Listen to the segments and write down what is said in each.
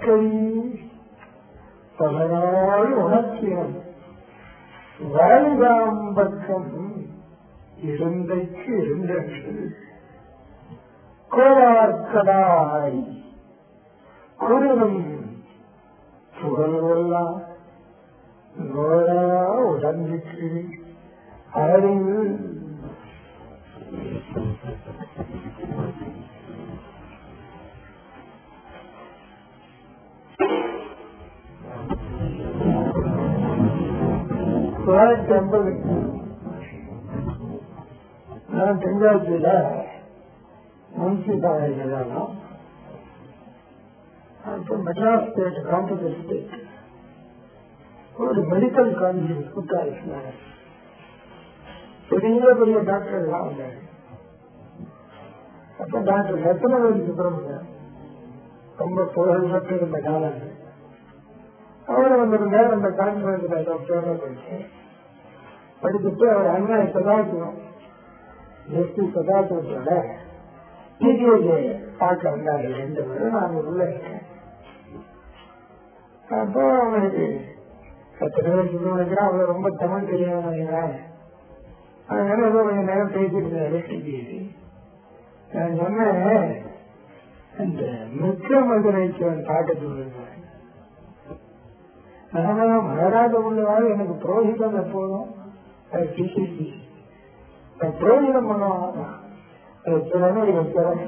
வாழ்க்கை பலநாள் உணர்ச்சியம் வாலிகாம்பக்கம் இருந்தைக்கு இருந்தது கோலார்க்கடாய் குருவும் புகழ்வெல்லாம் நோயா உடம்புக்கு அறிவு தொள்ளாயிரத்தி ஐம்பது நான் தென்காசியில முன்சிபால் எழுதலாம் அப்போ மெட்ராஸ் ஸ்டேட் காம்படிஷன் ஸ்டேட் ஒரு மெடிக்கல் காலேஜ் கூட்டாளினாங்க பெரிய பெரிய டாக்டர் எல்லாம் வந்தாங்க அப்ப டாக்டர் ரத்னவேலி சுப்பிரமணியன் ரொம்ப புகழ் பெற்றிருந்த காலம் அவர் வந்திருந்தார் அந்த கான்ஃபரன்ஸ் டாக்டர் படிச்சுட்டு அவர் அண்ணா சதாசிவம் எஸ்பி சதாசிவத்தோட டிடிஏ பார்க்க வந்தாரு ரெண்டு பேரும் நான் உள்ள இருக்கேன் அப்போ அவனுக்கு பத்து நிமிஷம் நினைக்கிறேன் அவர் ரொம்ப தமிழ் தெரியாம நினைக்கிறேன் அதனால ஏதோ கொஞ்ச நேரம் பேசிட்டு இருந்தாரு டிடிஏ நான் சொன்னேன் அந்த மிக்க மதுரைக்கு பாட்டு சொல்லுங்க அதனால மகாராஜ உள்ளவாறு எனக்கு புரோகிதம் எப்போதும் அது டிசிசி புரோகிதம் பண்ணுவாங்க அது திறமை திறமை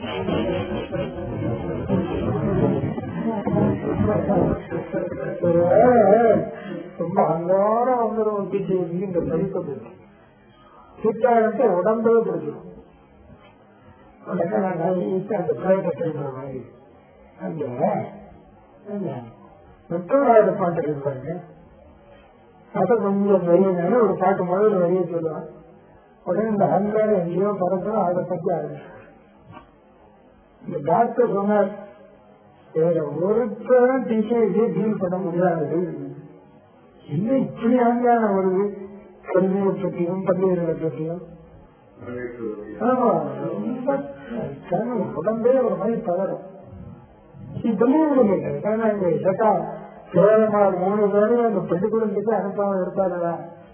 ரொம்ப அன்றாட வந்துடும் டிசிசி இந்த படிப்பது சித்தாரத்தை உடம்பே பிடிச்சிடும் உடனே நான் அந்த பிரயோகத்தை மாதிரி அந்த முத்தோடாத பாட்டு இருப்பாங்க அதை கொஞ்சம் வெளியே ஒரு பாட்டு முதல்ல வெளியே சொல்லுவான் உடனே இந்த அங்காரம் எங்கேயோ பறக்கிறோம் அதை பத்தி ஆரம்பிச்சு இந்த டாக்டர் சொன்னார் வேற ஒருத்தரும் டிசிஐ டீல் பண்ண முடியாது இன்னும் இப்படி அங்காரம் வருது கல்வியை பற்றியும் பள்ளிகளை பற்றியும் ஆமா ரொம்ப கனவு உடம்பே ஒரு மாதிரி பதறும் கேவலமாக மூணு பேரும் அந்த பெண்ணு குழந்தைக்கு அனுப்பாம இருப்பாங்களா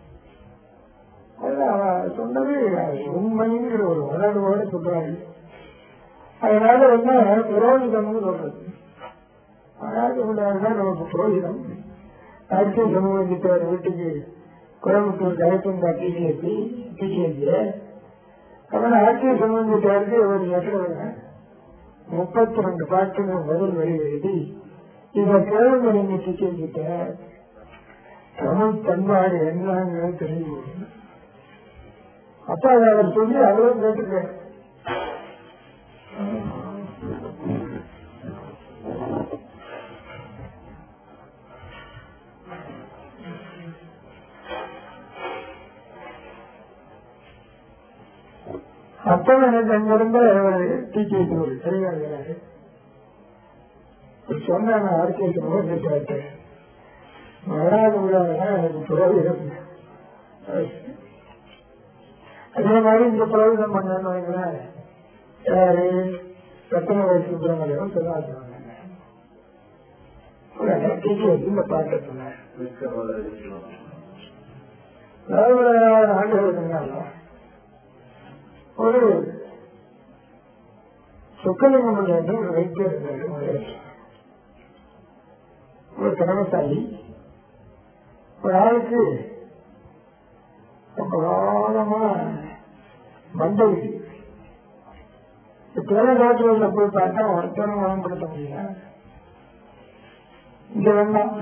சொன்னது உண்மைங்கிற ஒரு உணர்வோடு சொல்றாங்க அதனால என்ன புரோகிதம்னு சொல்றது அதாவது நமக்கு புரோகிதம் அடுத்த சமூகத்திட்ட வீட்டுக்கு கோயம்புத்தூர் கலைப்பந்தா டிசிஎஸ்சி டிசிஎஸ்சி அவன் ஆட்சிய சம்பந்தத்திற்கு ஒரு லெட்டர் முப்பத்தி ரெண்டு பாட்டுகள் முதல் வரி எழுதி இதை கேளுங்க நீங்க டிசிஎஸ்சிட்ட தமிழ் பண்பாடு என்னங்கிறது தெரிஞ்சு அப்ப அதை அவர் சொல்லி அவரும் கேட்டுக்க அப்ப எனக்கு அங்கிருந்த ஒரு டிசிஎஸ் ஒரு தெரியாது சொன்ன ஆர்கேஸ் கேட்டேன் வராது உள்ளவங்க எனக்கு புரோகிதம் அதே மாதிரி இந்த புரோகிதம் பண்ணு வைங்களேன் யாரு ரத்தனவை சுப்பிரமணியம் சொல்லாங்க இந்த பாட்டை சொன்னேன் ஆண்டு ஒரு சொக்கலிங்கம் என்று ஒரு வைத்தியர் இருந்தாரு ஒரு திறமசாலி ஒரு ஆளுக்கு ரொம்ப காலமா மண்டல் பிற டாக்டர்ல போய் பார்த்தா ஒருத்தரும் பயன்படுத்த முடியல இங்க வேண்டாம்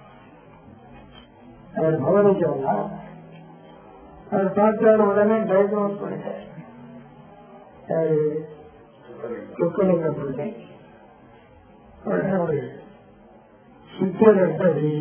அவர் மகனுக்கு வரலாம் அவர் பார்த்தாரு உடனே டயக்னோஸ் பண்ணிட்டார் சொக்கலிங்க பிள்ளை உடனே ஒரு சித்தர் எடுத்தது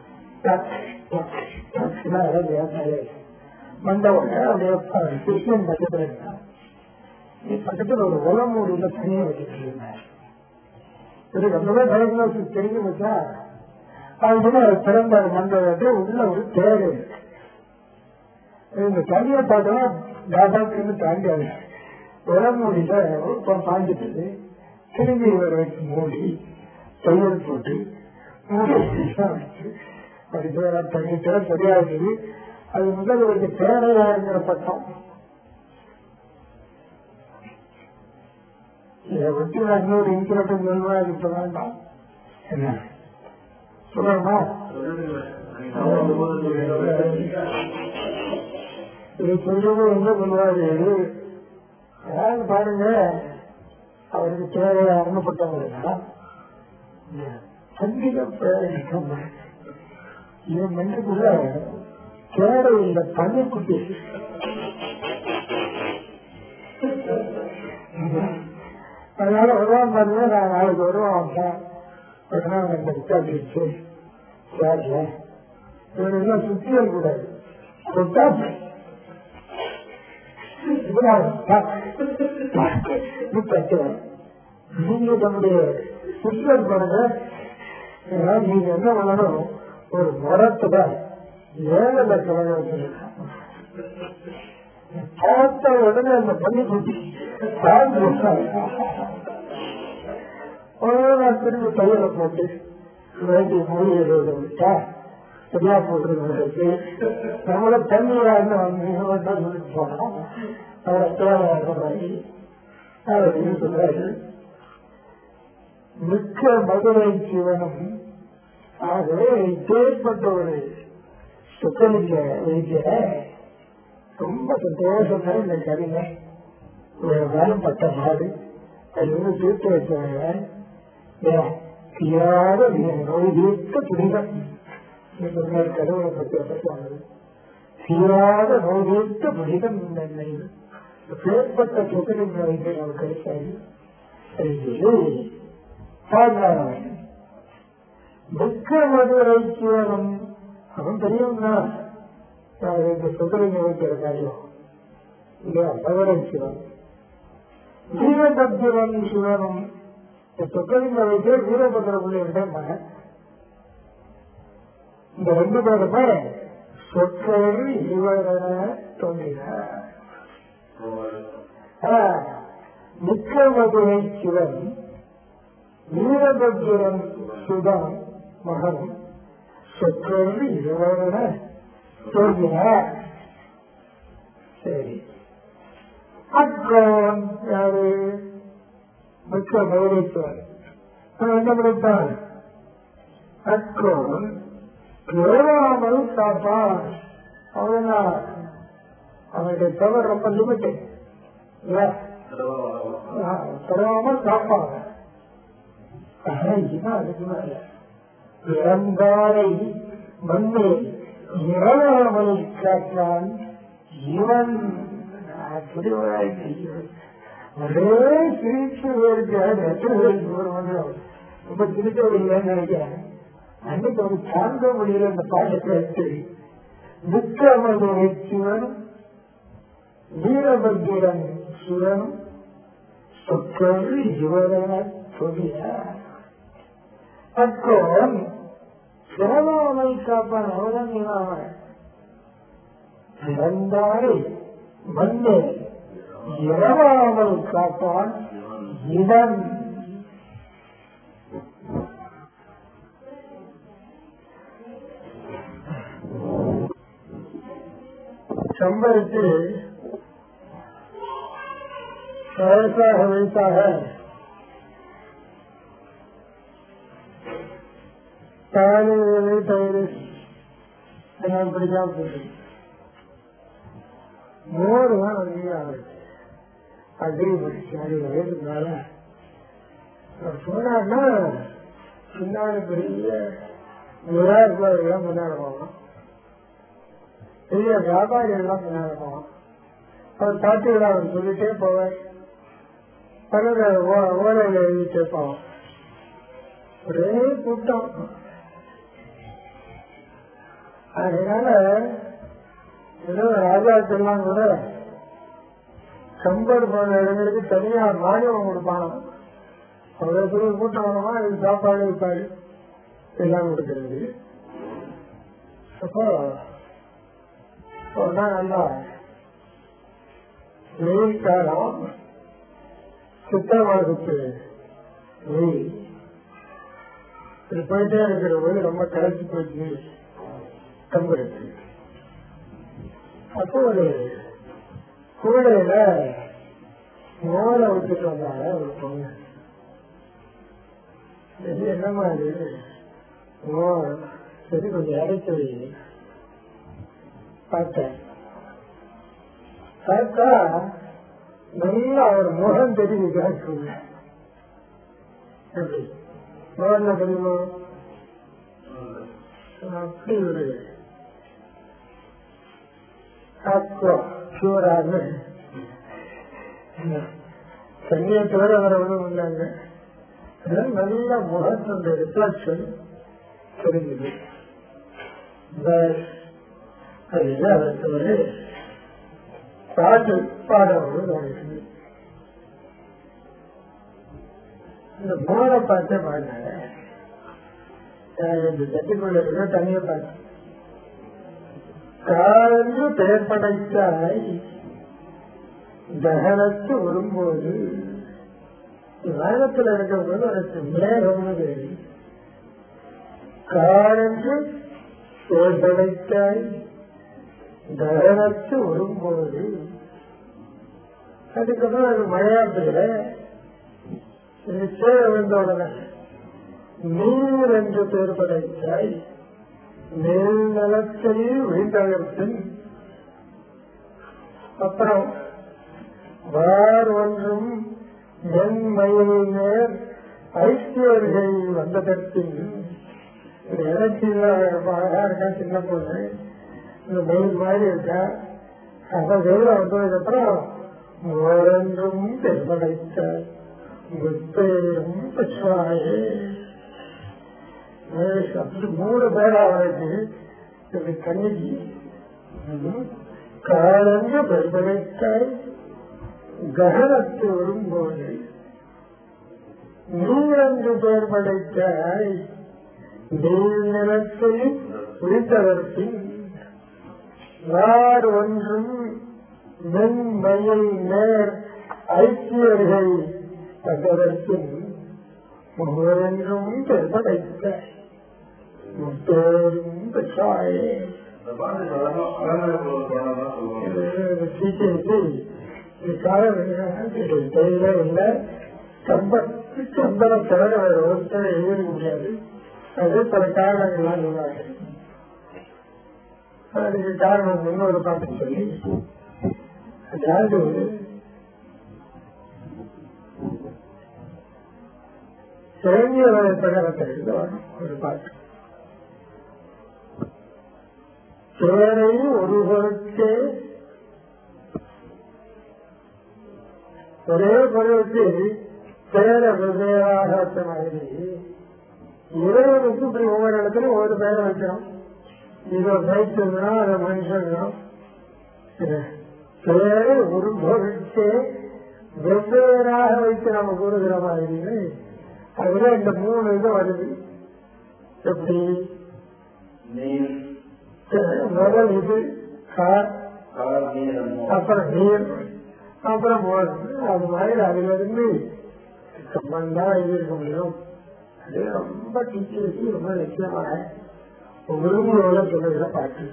வந்த உடனே அப்படியே கிருஷ்ணன் பக்கத்துல இருந்தான் நீ பக்கத்துல ஒரு உலமூடியில தனியா வச்சுட்டு இருந்தார் சரி ரொம்பவே டயக்னோசிஸ் தெரிஞ்சு வச்சா அதுக்கு அவர் பிறந்தார் மண்டலத்தை உள்ள ஒரு தேர் இருக்கு இந்த தண்ணியை பார்த்தோம்னா தாபாக்கு தாண்டி உலமூடியில பாஞ்சிட்டு திரும்பி இவர் வச்சு மூடி தையல் போட்டு மூடி வச்சு படிக்கிற பண்ணிட்டு தெரியாது அது முதல் ஒரு தேவையாங்கிற பட்டம் இதை பற்றி நான் இன்னொரு இன்சிடென்ட் சொல்லுவா அது இப்ப வேண்டாம் என்ன சொல்லணுமா இது சொல்றது என்ன சொல்லுவாரு அதாவது பாருங்க அவருக்கு தேவையா அருணப்பட்டவங்க சங்கீத பிரயோகம் இவன் மண்ணுக்குள்ள தேவை இந்த பன்னிக்குட்டி அதனால வருவான் பாருங்க நான் நாளைக்கு வருவான் உடனே அந்த உட்காந்துருச்சு சார்ல இவனுக்கு சுத்தியல் கூடாது கொட்டா நீங்க தன்னுடைய சுற்றல் பாருங்க நீங்க என்ன பண்ணணும் ஒரு மரத்துல ஏழை கலங்க வச்சிருக்கோம் பார்த்த உடனே அந்த பண்ணி குட்டி நான் திரும்பி கையில போட்டு வேண்டிய மூலிகைகளை விட்டா சரியா போட்டுருக்கு நம்மள தண்ணீரா சொல்லிட்டு போனோம் அவரை தேவையான மாதிரி அவர் என்ன சொல்றாரு மிக்க மதுரை சிவனும் ஆகவே இப்பேற்பட்ட ஒரு சுத்தமிக்க வைத்திய ரொம்ப சந்தோஷமா இந்த கருங்க ஒரு காலம் பட்ட மாடு அது வந்து தீர்த்து வச்சவங்க தீராத நோய் தீர்த்த புனிதம் கடவுளை பற்றி பேசுவாங்க தீராத நோய் தீர்த்த புனிதம் இந்த பேர்பட்ட சுத்தமிக்க வைத்திய நமக்கு கிடைச்சாரு சாதாரண துக்க மதுரை சிவனம் அவன் பெரியவன் தான் இந்த சுதரிங்க வைக்கிற காரியம் இல்லையா மதுரை சிவன் வீரபத்திரன் சிவனும் இந்த சொக்கலிங்க வைக்கிற வீரபத்திர பிள்ளைகிட்ட மகன் இந்த ரெண்டு பேருமே சொற்கள் இவரென தோன்றினார் மிக்க மதுரை சிவன் வீரபத்திரன் சுதன் மகன் சொற்கொண்டு இருவரென தோன்றினார் சரி அக்கோன் யாரு மிக்க மதுரைத்துவன் என்ன படித்தான் அக்கோன் கேளாமல் காப்பான் அவனா அவனுடைய தவறு ரொம்ப லிமிட்டட் தராமல் காப்பாங்க இதான் அதுக்கு மேல இறந்தாரை மண்ணை இறவாமல் காட்டான் இவன் அப்படி ஒரே சிரிச்சு வருகிறார் எத்தனை பேருக்கு வருவாங்க ரொம்ப சிரிக்க இல்லைன்னு நினைக்கிறேன் அன்னைக்கு ஒரு தாங்க முடியல அந்த பாட்டை கேட்டு விக்ரமதுரை சிவன் வீரபத்திரன் சிவன் சொற்கொண்டு இவரென சொல்கிறார் அக்கோன் சிறவாமை காப்பான் அவதான் இவன் இறந்தாரை மண்ணே இரவாமல் காப்பான் இவன் சம்பருக்கு வயசாக வயசாக தானே தயிர் எல்லாம் பிடிக்காம போகுது மோர் தான் அதிகமாக அக்ரி படிச்சு அது வயதுனால போனார்னா பின்னாடி பெரிய விழாக்குலாம் முன்னாடி போவோம் பெரிய வியாபாரிகள் எல்லாம் முன்னாடி போவோம் அவர் பாட்டுகளை அவர் சொல்லிட்டே போவார் பலர ஓலையில் எழுதிட்டே போவோம் ஒரே கூட்டம் அதனால ஏதோ ராஜாக்கெல்லாம் கூட கம்பர் போன இடங்களுக்கு தனியா மானியம் கொடுப்பாங்க அவ்வளவு பெரிய கூட்டம் வரமா இது சாப்பாடு இருப்பாரு எல்லாம் கொடுக்கறது அப்போ நல்லா வெயில் காலம் சித்திர மாதத்து வெயில் இப்படி போயிட்டே இருக்கிற போது ரொம்ப களைச்சு போச்சு கம்பு இருக்கு அப்போ ஒரு கூடையில மோரை விட்டுட்டு வந்தாங்க ஒரு பொண்ணு இது என்னமா இது மோர் சரி கொஞ்சம் இறைச்சி வை பார்த்தேன் பார்த்தா நல்லா ஒரு முகம் தெரியுது காட்டுங்க எப்படி மோர்ல தெரியுமோ அப்படி ஒரு ஆக்வா பியூராக தண்ணியை தவிர வர ஒன்றும் இல்லைங்க நல்ல முகத்தினுடைய ரிஃப்ளக்ஷன் தெரிஞ்சுது அதில் அதற்கு ஒரு பாட்டு பாடவும் நடக்குது இந்த மோரை பார்த்தே பாடினாங்க இந்த தட்டிக்குள்ள இருக்கிற தனியை பார்த்து காலந்து பெயர் படைத்தாய் தகனத்து வரும்போது வேகத்தில் இருக்கிறவங்க எனக்கு மேகம்னு பேரு காலந்து பெயர் படைத்தாய் தகனத்து வரும்போது அதுக்கப்புறம் அது மழையா பெய்யல இது சேர வந்த உடனே நீர் என்று பெயர் படைத்தாய் மேல் நலத்தையே விழுந்தகர்த்தின் அப்புறம் வார் ஒன்றும் என் மயில் நேர் ஐக்கியர்கள் வந்ததற்பின் எனக்கு அழகா இருக்கா சின்ன பொண்ணு இந்த மயில் மாதிரி இருக்கா அப்ப வெளியில வந்ததுக்கப்புறம் ஓரென்றும் பெருமடைத்த முத்தேரும் பசுவாயே அப்படி மூணு பேரா அவருக்கு இப்படி கண்ணிக்கு காலங்க பெருமடைத்தாய் ககனத்து வரும்போது நீரன்று பெயர் படைத்தாய் நீர் நிலத்தில் உரித்தவர்பின் வார் ஒன்றும் மென்மயில் நேர் ஐக்கியர்கள் அதற்கும் ஒவ்வொன்றும் பெருமடைத்த முத்தோரும் பெற்றாயே தெரியல இல்லை கம்ப கம்பனை தவிர வேற ஒருத்தரை எழுத முடியாது அது பல காரணங்கள்லாம் சொல்லுவாங்க அதுக்கு காரணம் இன்னொரு பாட்டு சொல்லி அதாவது சிறங்கிய பிரகாரத்தை எழுதுவாங்க ஒரு பாட்டு சேரை ஒருவருக்கு ஒரே பொருளுக்கு பேர வெவ்வேறாக வச்ச மாதிரி இறைவனுக்கு இப்படி ஒவ்வொரு இடத்துலயும் ஒவ்வொரு பேரை வைக்கிறோம் இதோ பைத்துனா அதை மனுஷனும் பேரை ஒரு பொருளுக்கு வெவ்வேறாக வைத்து நம்ம கூறுகிற மாதிரி அதுல இந்த மூணு இது வருது எப்படி முதல் இது கார் அப்புறம் நீர் அப்புறம் அது மாதிரி அதுல இருந்து சம்பந்தா இருக்க முடியும் அது ரொம்ப டீச்சருக்கு ரொம்ப நிச்சயமாக உருவங்களோட சொல்லுகிற பாட்டு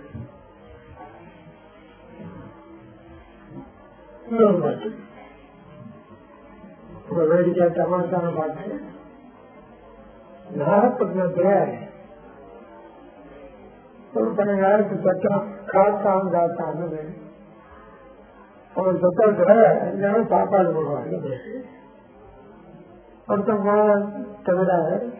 இன்னொரு பாட்டு ஒரு வேடிக்கை தமாசான பாட்டு நாகப்பட்டினத்துல ஒரு பன்னெண்டாயிரத்து சட்டம் காத்தான் காத்தான்னு பேரு ஒரு சத்தத்துல எல்லாரும் சாப்பாடு போடுவாங்க பேரு ஒருத்தன் போன தவிர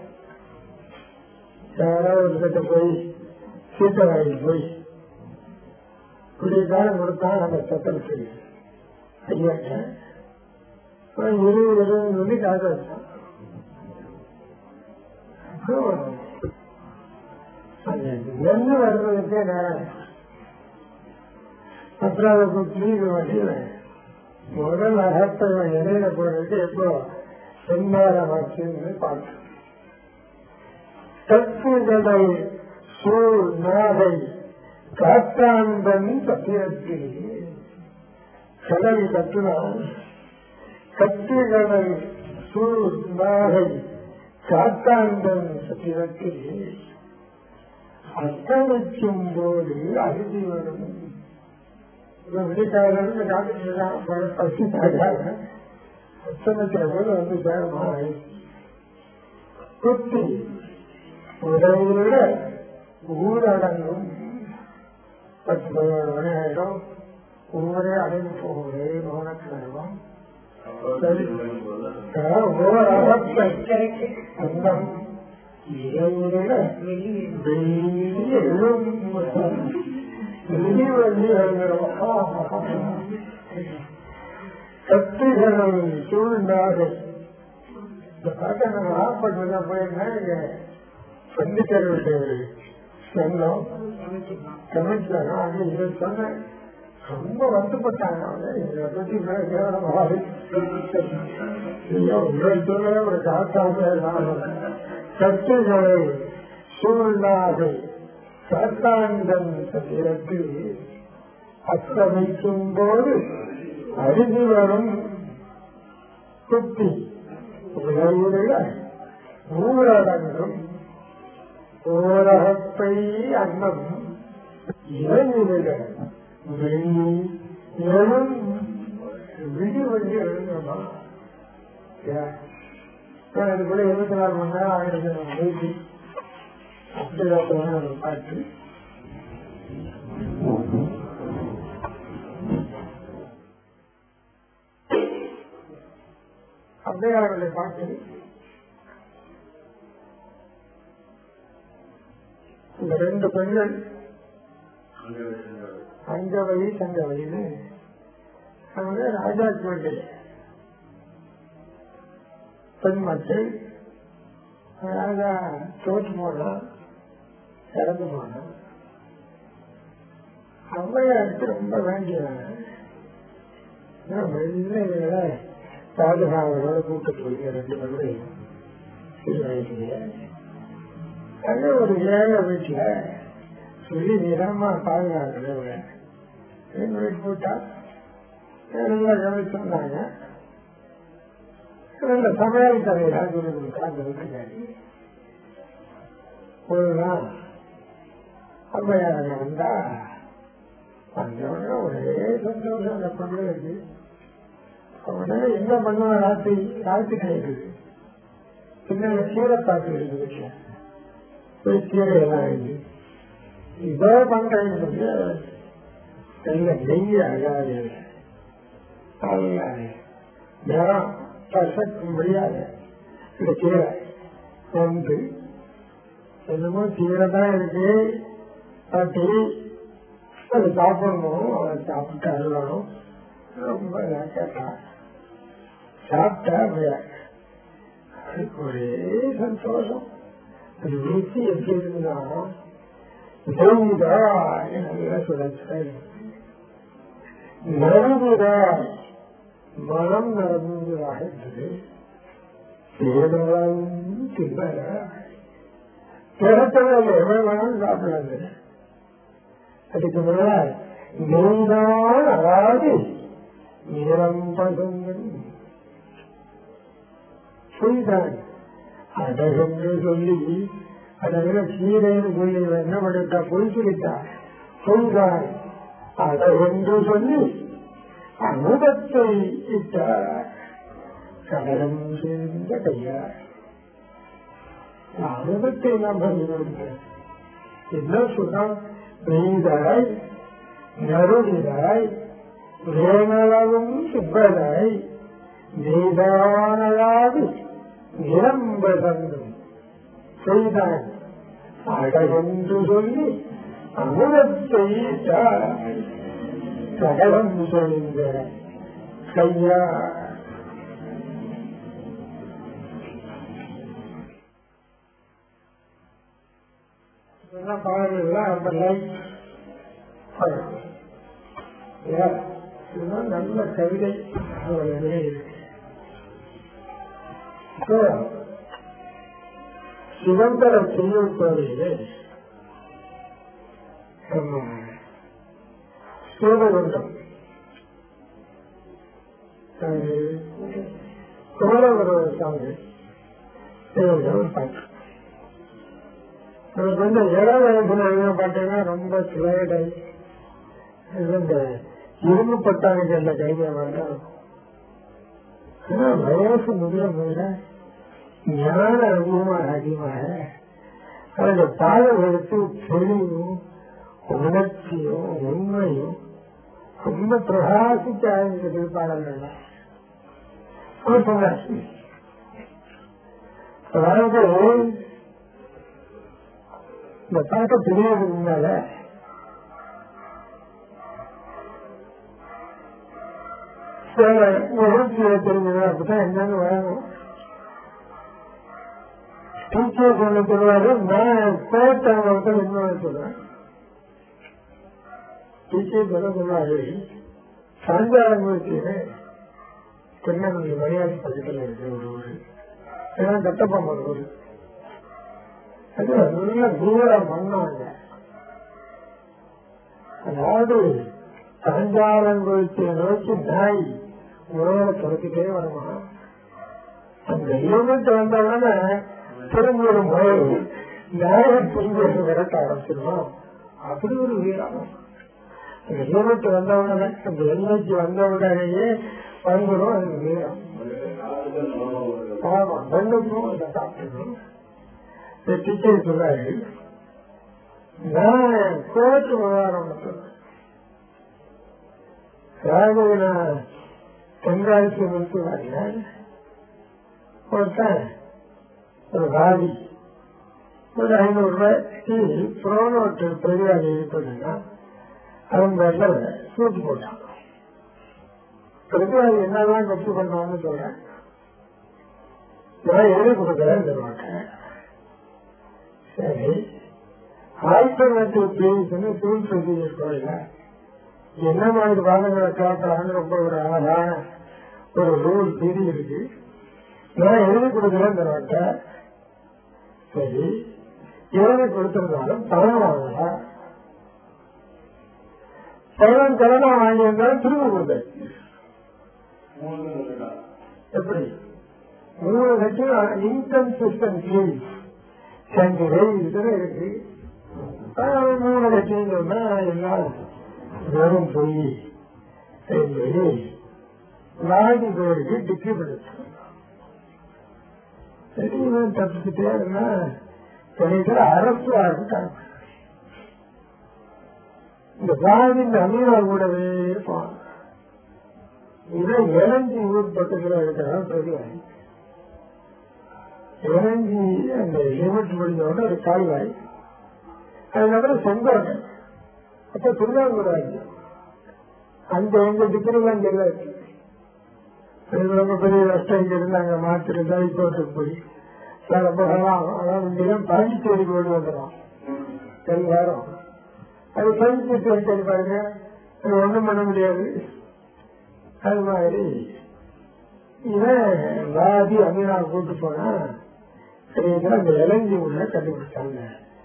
யாராவது ஒரு கிட்ட போய் சீட்டை வாங்கி போய் குடிக்காரம் கொடுத்தா அந்த சத்தம் தெரியும் ஐயா இருபது இருபது சொல்லி காசு வச்சான் என்ன வர்றதுக்கே நேரம் அப்புறம் அதை குத்தி வண்டியில முதல் அகத்தை இடையில போறதுக்கு எப்போ செந்நேரம் ஆச்சுன்னு பார்த்து தப்புகளை சூழ் நாகை காத்தாந்தன் சத்திரத்தில் கடல் கட்டுனான் கட்டுகளை சூழ் நாகை காத்தாண்டன் சத்திரத்தில் அஸ்தமிக்கும் போது அருதி வரும் விடிக்காரன்னு காத்துட்டு பசிக்காக அஸ்தமிக்கிற போது வந்து சேரமா குத்தி உதவியோட ஊரடங்கும் பத்து பதினோரு மணி ஆயிடும் ஊரே அடைந்து போகுது மௌனக்கிழவம் அந்தம் இறைவன வெளியும் கத்திகளும் சூழ்நாடு இந்த பாட்டை நம்ம ஆப்பட்டு போயிருந்தா இங்க சந்திக்கிறவருடைய சொன்னோம் கமிஷனர் அது இதை சொன்னேன் ரொம்ப வருத்தப்பட்டாங்க அவங்க இதை பத்தி கேவலமாக உங்கள் சொல்ல ஒரு காத்தாங்க கத்துகளை சூழ்நாடு சாத்தாண்டன் சத்திரத்து அஸ்தமிக்கும் போது அருகி வரும் குத்தி உலகுடைய ஊரடங்கும் ஓரகப்பை அன்னம் இறைவிட எழும் விடி வழி எழுந்தமா அது கூட இருபத்தி நாலு மணி நேரம் ஆயிடுச்சு நம்ம பேசி அப்படிதான் பாட்டு அவ்வையாருடைய பாட்டு இந்த ரெண்டு பெண்கள் அங்கவை சங்கவைன்னு அவங்க ராஜாக்கு வேண்டிய பெண் மக்கள் ராஜா தோற்று போனான் இறந்து போனான் அவ்வையாருக்கு ரொம்ப வேண்டியவங்க வெள்ளைகளை பாதுகாவலோட கூட்டு போய் ரெண்டு பேரும் சிறு வயசுல அது ஒரு ஏழை வீட்டுல சொல்லி நிறமா பாதுகாக்கல எங்க வீட்டு போட்டா நல்லா கவனிச்சிருந்தாங்க இந்த சமையல் கதையில சொல்லி கொடுத்தா அந்த வீட்டுக்காரி ஒரு நாள் அம்மையார் வந்தா வந்தவொடனே ஒரே சந்தோஷம் அந்த பிள்ளைக்கு உடனே என்ன பண்ணுவா ராத்திரி ராத்திரி கேட்குது பின்னாடி கீரை பாட்டு இருக்குது வீட்டில் போய் கீரை எல்லாம் இருக்கு இதோ பண்றேன்னு நல்ல நெய் அழகாது நேரம் கசக்க முடியாது இந்த கீரை வந்து என்னமோ கீரை தான் இருக்கு பாட்டி அது சாப்பிடணும் அதை சாப்பிட்டு அருளணும் ரொம்ப கேட்டா சாப்பிட்டா அதுக்கு ஒரே சந்தோஷம் அது வீச்சு எப்படி இருந்தாலும் நரம்புதான் மனம் நரம்புதாக இருந்தது தேவனம் தின்பர பிறத்ததில் எவ்வளவு வேணாலும் சாப்பிடாது அதுக்கு முன்னால் நீதான் அதாவது நிறம் பசுங்கள் செய்தான் அடகென்று சொல்லி அதனால கீரைன்னு சொல்லி என்ன பண்ணிட்டா பொய் சொல்லிட்டா சொல்றான் அடகென்று சொல்லி அமுதத்தை இட்டார் கடலம் சேர்ந்த கையார் அமுதத்தை நாம் பண்ணிவிடுங்க என்ன சொன்னால் பெய்தாய் நறுகிறாய் வேணளவும் சுப்பதாய் நீதானதாவது நிரம்ப தந்தும் செய்தான் அழகென்று சொல்லி அமுதத்தை கடலம் செய்த கையா பாடல்கள்லாம் ரொம்ப லைட் இதுதான் நல்ல கவிதை சிவந்தர செய்யப்போதையிலே சோழகுண்டம் சோழவர சாமி ஒரு பாட்டு நமக்கு வந்து இளம் வயசுல எழுதின பாட்டுன்னா ரொம்ப ஸ்லேடை இந்த இரும்பு பட்டாணிக்கு அந்த கைதிய வேண்டாம் ஆனா வயசு முதல முதல ஞான அதிகமாக அதிகமாக அந்த பாடல்களுக்கு தெளிவும் உணர்ச்சியும் உண்மையும் ரொம்ப பிரகாசிக்க ஆரம்பிச்சது பாடல்கள் அவர் சொன்னார் அதாவது இந்த பாட்டை தெரியாததுக்கு முன்னால சில நிகழ்ச்சியை தெரிஞ்சது அப்படிதான் என்னன்னு வரணும் டீச்சர் சொல்ல சொல்லுவாரு நான் கோட்டவங்க இன்னொரு சொல்றேன் டீச்சர் சொல்ல சொல்லுவாரு சாயங்காலங்களுக்கு திருநெல்வேலி மரியாதை பக்கத்தில் இருக்கு ஒரு ஊரு ஏன்னா கட்டப்பம் ஒரு ஊரு அது நல்ல தூரம் மண்ணாங்க அதாவது சாயங்காலங்களுக்கு நோக்கி நாய் உறவை துறக்கிட்டே வருமா அந்த லிமிட் வந்தவுடனே திரும்ப ஒரு முறை நாயை திரும்ப விரட்ட ஆரம்பிச்சிருவோம் அப்படி ஒரு வீரம் அந்த லிமிட் வந்தவுடனே அந்த எல்லைக்கு வந்தவுடனேயே வந்துடும் அது வீரம் ஆமா ரெண்டுக்கும் அதை சாப்பிடணும் டீச்சர் சொல்றாரு நான் கோர்ட்டு விவகாரம் சொல்றேன் அதாவது நான் தென்காசி மருத்துவர்கள் ஒருத்தன் ஒரு வாதி ஒரு ஐநூறு ரூபாய்க்கு புரோனோட்டு பெரியார் இருப்பதுன்னா அவன் பேர்ல சூட்டு போட்டான் பெரியார் என்னதான் கட்சி பண்ணான்னு சொல்றேன் நான் எழுதி கொடுக்குறேன் தருவாங்க சரி ஆல்டர்னேட்டிவ் பிளேஸ்னு டூல் ப்ரொசீஜர் கோயில என்ன மாதிரி வாதங்களை காட்டுறாங்கன்னு ரொம்ப ஒரு அழகான ஒரு ரூல் திரி இருக்கு நான் எழுதி கொடுக்குறேன் தருவாங்க சரி எழுதி கொடுத்திருந்தாலும் பணம் வாங்கல பணம் கடனா வாங்கியிருந்தாலும் திரும்ப கொடுத்தேன் எப்படி மூணு லட்சம் இன்கன்சிஸ்டன்ட் ஃபீஸ் சங்கரை இதுல இருக்கு மூணு லட்சம் சொன்னா எல்லாம் வெறும் போய் என்பது வாடி பேருக்கு டிஸ்ட்ரிபியூட் சரி இவன் தப்பிச்சுட்டே இருந்தா கிடைக்கிற அரசு ஆரம்பிட்டாங்க இந்த வாடி அமீரா கூடவே இருப்பான் இதை இறஞ்சி ஊர் பக்கத்தில் இருக்கிறான் பெரியாய் இறங்கி அந்த லிமிட் முடிஞ்சோட ஒரு கால்வாய் அதுக்கப்புறம் செங்கோட்டை அப்ப திருவாங்கூர் அந்த எங்க டிகிரிலாம் இங்க இருக்கு ரொம்ப பெரிய கஷ்டம் இங்க இருந்தாங்க மாத்திரை கோட்டுக்கு போய் ரொம்ப அதாவது இங்கெல்லாம் பாண்டிச்சேரிக்கு ஓடி வந்துடும் சரி வரும் அது பாண்டிச்சேரி சரி பாருங்க அது ஒண்ணும் பண்ண முடியாது அது மாதிரி இவன் வாதி அமீனா கூட்டு போனா அந்த இளஞ்சி உள்ள கண்டுபிடிச்சாங்க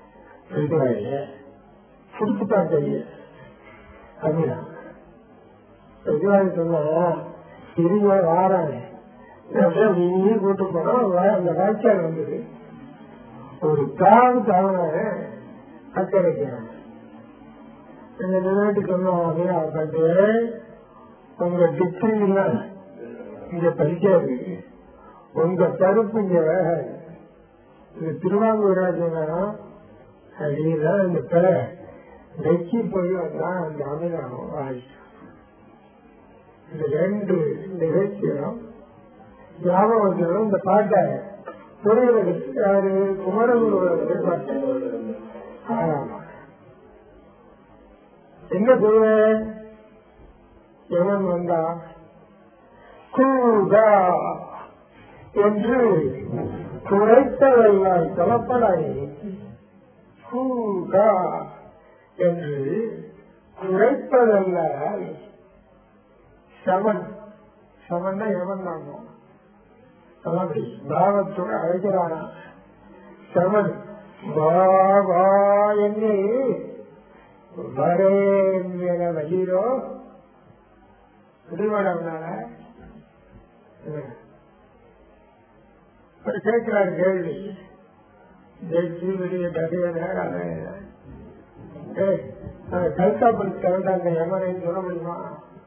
சுடுத்துட்டான் கைய அமீனா எதுவாக சொன்னா சிறிய வாராங்க நீ கூட்டு போனா அந்த வாய்க்கால் வந்தது ஒரு காவு தவறாக அக்கறைக்கிறாங்க இந்த நிலைக்கு சொன்னோம் அமீனா கண்டு உங்க டிகிரில இங்க படிக்காது உங்க கருப்பு இங்க இந்த திருவாங்கூர் ராஜனா அப்படின்னா இந்த பெற வெச்சி போய் வந்தா அந்த அமிதானம் வாய்ப்பு இந்த ரெண்டு நிகழ்ச்சியும் ஞாபகம் இந்த பாட்டை புரியல யாரு குமரகுரு பாட்டு ஆமா என்ன சொல்லுவேன் எவன் வந்தா கூகா என்று குறைத்தவல்லாய் கலப்படாய் கூகா என்று குறைப்பதல்ல சமன் சமன்னா எவன் நாமம் அப்படி பாவத்தோட அழைக்கிறானா சமன் வா வா என்று வரேன் என வழிரோ பிடிவாடம்னால அவர் கேட்கிறார் கேள்வி ஜெயிச்சு வெளியே கதையான கல்கா படிச்சவன் அந்த யமனைன்னு சொல்ல முடியுமா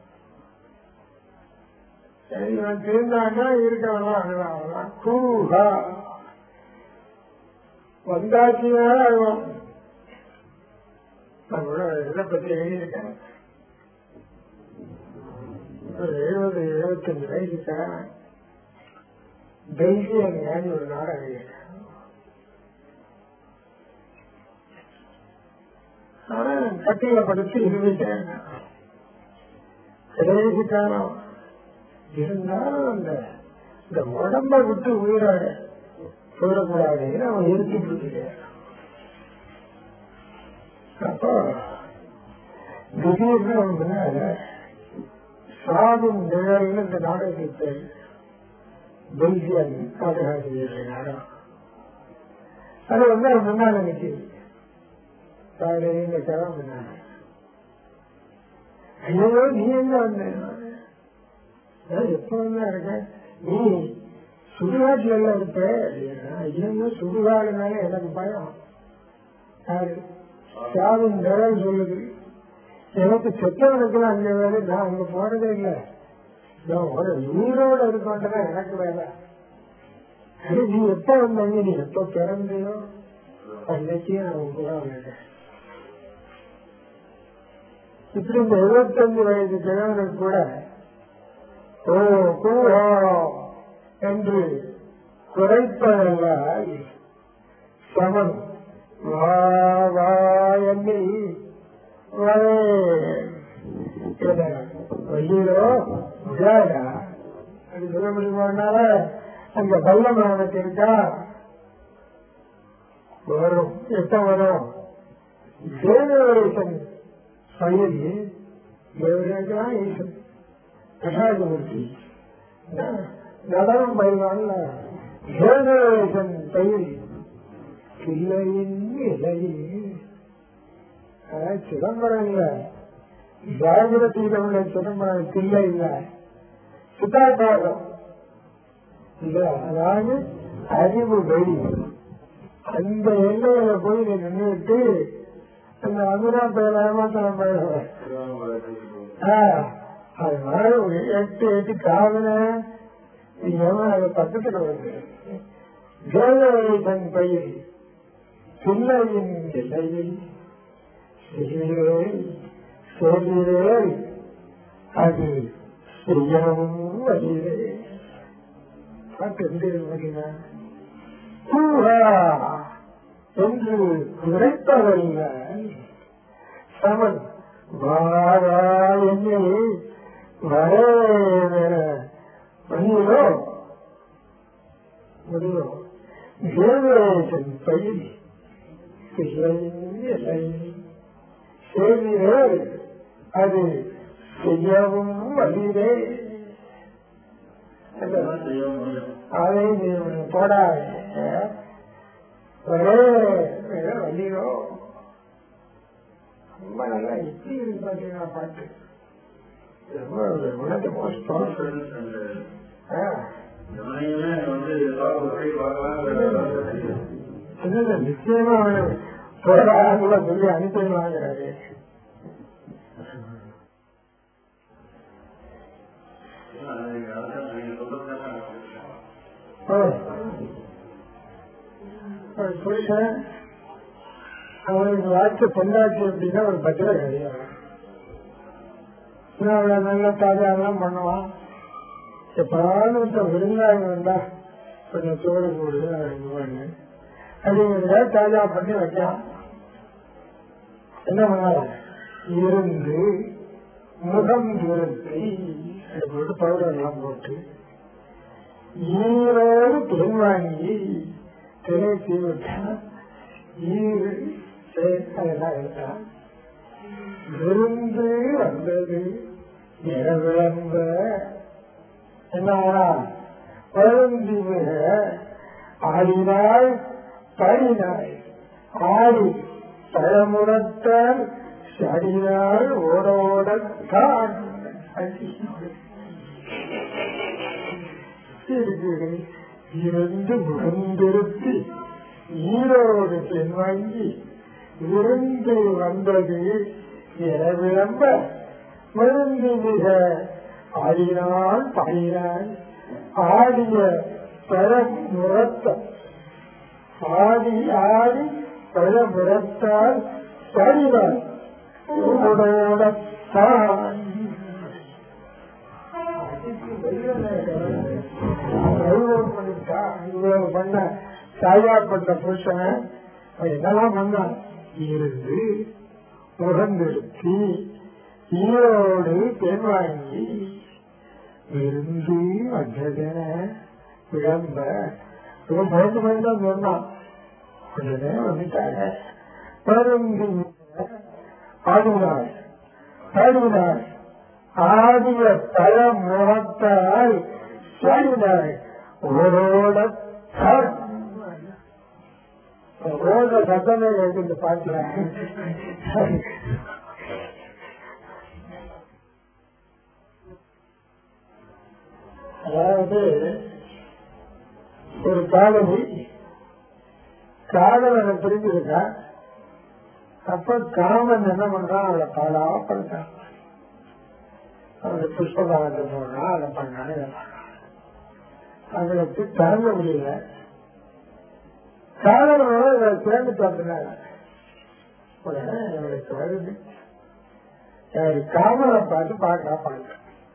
சரி இவன் திருந்தான்னா இருக்கவெல்லாம் அழுவான் கூஹா வந்தாச்சுன்னா அழுவான் நான் கூட இதை பத்தி எழுதியிருக்கேன் ஒரு எழுபது எழுபத்தஞ்சு வயசுக்கான பெல்ஜியம் ஞானி ஒரு நாடகம் எழுதியிருக்கேன் ஆனா கட்டில படுத்து இருந்துட்டேன் கடைசி காலம் இருந்தாலும் அந்த இந்த உடம்ப விட்டு உயிராட போயிடக்கூடாதுன்னு அவன் இருந்துட்டு இருக்கேன் அப்போ திடீர்னு அவன் முன்னால சாதும் நிழல்னு இந்த நாடகத்துக்கு பேர் பெல்ஜியம் நாடகாசிரியர் நாடகம் அது வந்து அவன் முன்னால நிற்கிது காலையில இந்த கிழமை முன்னால ஐயோ நீ எங்க வந்த எப்ப வந்தா இருக்க நீ சுடுகாட்டுல எல்லாம் இருப்ப ஐயோ சுடுகாடுனால எனக்கு பயம் யாரு சாவின் நிழல் சொல்லுது எனக்கு செத்தவனுக்குலாம் அங்க வேலை நான் அங்க போறதே இல்லை நான் ஒரு உயிரோட இருக்கோன்றதான் எனக்கு வேலை அது நீ எப்ப வந்தாங்க நீ எப்ப பிறந்தையோ அன்னைக்கே நான் உங்க கூட வந்தேன் இப்படி இந்த எழுபத்தஞ்சு வயது கிழவனுக்கு கூட ஓ கூஹோ என்று குறைப்பதல்ல சமன் வா வா எண்ணி வரே வள்ளியோ விழாடா அது சொல்ல முடியுமானால அந்த பள்ளம் அவனுக்கு இருக்கா வரும் எப்ப வரும் தேவரேசன் பயிரி தேவரேசன் ஈசன் கட்டாயமூர்த்தி நடனம் பயிர்வான்ல தேவரேசன் பயிரி பிள்ளையின் இலையில் சிதம்பரம் இல்ல ஜாகிரத்தில் உள்ள சிதம்பரம் பிள்ளை இல்ல சித்தாபாதம் இல்ல அதாவது அறிவு வெளி அந்த எல்லையில போய் நீ நின்றுட்டு அந்த அமிரா பேர் ஏமாத்தனம் போயிடுவேன் அதனால ஒரு எட்டு எட்டு காதல அதை பக்கத்துல வருது ஜோதி தன் பயிர் பிள்ளையின் எல்லையில் சொல்கிறேன் அது செய்யவும் வழியிலே பாட்டு எந்த என்று குறைப்பதல்ல சமன் வாரா என்னை வரே வழியிலோ முடியோ தேவரேசன் பயிர் இல்லை செய்கிறேன் அது செய்யவும் வழியிலே அதை நீ போடாத ஒரே வழியோ ரொம்ப நல்லா இப்படி இருக்கு பாத்தீங்கன்னா பாட்டு உனக்கு மோஸ்ட் நிச்சயமா போராடங்கள சொல்லி அனுப்பிடுவாங்கிறாரு புருஷன் அவனுக்கு வாழ்க்கை பொண்டாச்சு அப்படின்னா ஒரு பத்திர கிடையாது அவளை நல்லா தாஜாலாம் பண்ணுவான் எப்பாவது விருந்தாங்க வந்தா கொஞ்சம் சோறு போடு பண்ணு அப்படிங்கிறத தாஜா பண்ணி வைக்கலாம் என்ன பண்ணாரு இருந்து முகம் துரத்தி போட்டு பவுடர் எல்லாம் போட்டு ஈரோடு பெண் வாங்கி திரைச்சி விட்டா ஈரு அதெல்லாம் எடுத்தா விருந்து வந்தது நிறவிளம்ப என்ன பழந்தி மிக ஆடினாள் பாடினாள் ஆடி பழமுடத்தால் சடினாள் ஓட ஓடத்தான் இருக்குது இருந்து முகந்திருத்தி ஈரோடு பெண் வாங்கி இருந்து வந்தது என விளம்ப மருந்து மிக ஆடினாள் பாடினாள் ஆடிய பரம் முரத்தம் ஆடி ஆடி பழமுறத்தால் பாடினாள் உன்னோடத்தான் இவ்வளவு பண்ண சாயாப்பட்ட புருஷன் அவன் என்னெல்லாம் பண்ணான் இருந்து முகந்திருத்தி ஈரோடு பெண் வாங்கி விருந்து வந்ததென விளம்ப இவன் பிறந்து வேண்டாம் சொன்னான் உடனே வந்துட்டாங்க பருந்து ஆடுகிறாள் பாடுகிறாள் ஆடிய பல முகத்தால் பாடினாள் ஓரோட ரோட சத்தமே கேட்டு பார்க்கிறேன் அதாவது ஒரு காதலி காதலனை பிரிஞ்சிருக்கா அப்ப காமன் என்ன பண்றான் அவளை பாடா பண்றான் அவளுக்கு புஷ்பகாலத்தை போடுறான் அதை பண்ணான் இதை பண்ணான் அவளுக்கு தாங்க முடியல காதலோட சேர்ந்து பார்த்தினாங்க உடனே அவளுக்கு வருது யாரு காமனை பார்த்து பாக்கா பாக்க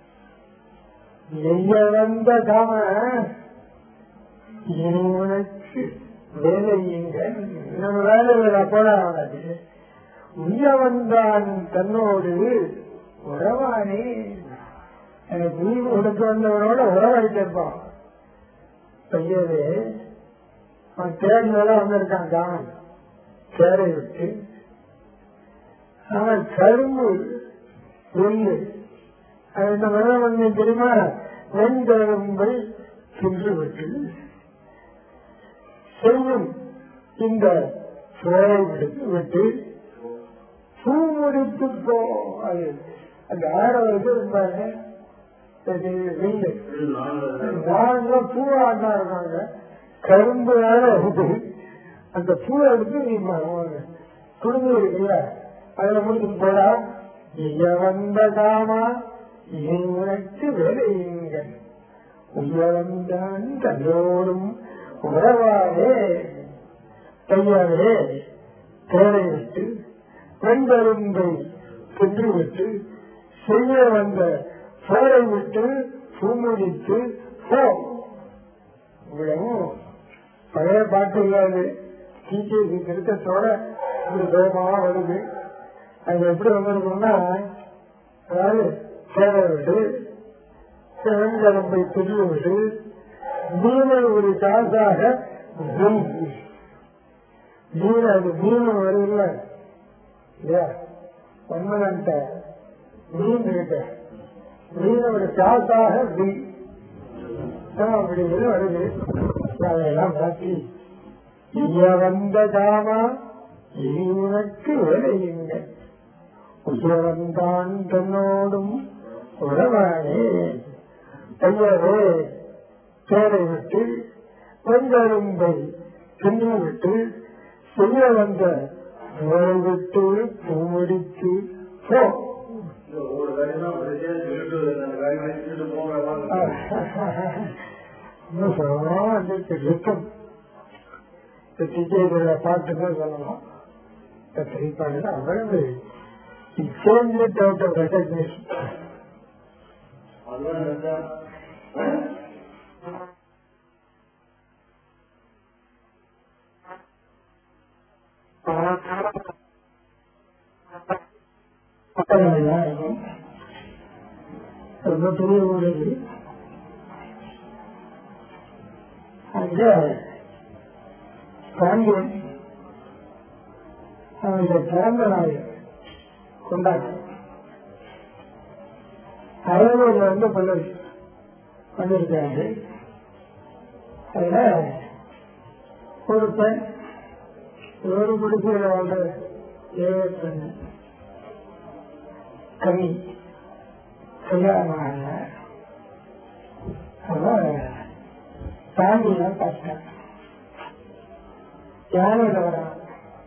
எங்க வந்த காம இவனுக்கு வேலை இங்க நம்ம வேலையில போல அவனுக்கு உள்ள வந்தான் தன்னோடு உறவானே எனக்கு நீ உனக்கு வந்தவனோட உறவாயிட்டிருப்பான் பையவே அவன் தேர்ந்தெல்லாம் வந்திருக்கான் காமன் சேரை விட்டு அவன் கரும்பு வெள்ளு அது இந்த மனவண்ணி தெரியுமா வெண்கரும்பை சென்று விட்டு செய்யும் இந்த சோரை விடுத்து விட்டு பூ முடித்து போ அது அந்த ஆறாவது இருந்தாங்க வெள்ளு நாங்க பூவாண்டா இருக்காங்க கரும்பு வேற இருக்கு அந்த பூ எடுத்து நீ குடும்பம் இருக்குல்ல அதுல முடிச்சு போடா இங்க வந்த காமா இவனுக்கு வேலையுங்க உயர்ந்தான் தன்னோடும் உறவாவே கையாவே தேரை விட்டு வெண்கரும்பை சென்று விட்டு செய்ய வந்த போரை விட்டு பூமுடித்து போ இவ்வளவும் பழைய பாட்டு இல்லாது டிடிசி திருத்தத்தோட இப்படி வேகமாக வருது அது எப்படி வந்திருக்கும்னா அதாவது சேர விட்டு வெண்கலம்பை பிரிய விட்டு மீனை ஒரு காசாக மீன் அது மீன் வரும்ல இல்லையா ஒன்னன்ட்ட மீன் இருக்க மீனோட காசாக வி அப்படிங்கிறது வருது அதையெல்லாம் மாற்றி இங்க வந்த காமா இவனுக்கு விளையுங்க உயர்ந்தான் தன்னோடும் உறவானே ஐயரே தேரை விட்டு வெண்கரும்பை தின்னு விட்டு செய்ய வந்த முறை விட்டு பூமுடித்து போ இன்னும் சொல்லலாம் அதுக்கு யுத்தம் டிஜேல பாட்டுதான் சொல்லலாம் திரைப்பாடு அவ்வளவு சேஞ்ச் அவுட் ஆஃப் ரெகக்னேஷன் ரொம்ப பெரிய ஊர் இது அங்க பாண்டியன் அவனுடைய பிறந்த நாள் கொண்டாட்டம் அறுபது வந்து கொண்டு வந்திருக்காரு அதுல ஒரு பெண் ஒரு குடிசையில் வாழ்ற ஏழு பெண் கனி கல்யாணம் தாண்டிலாம் பார்த்தேன் யானையில வரான்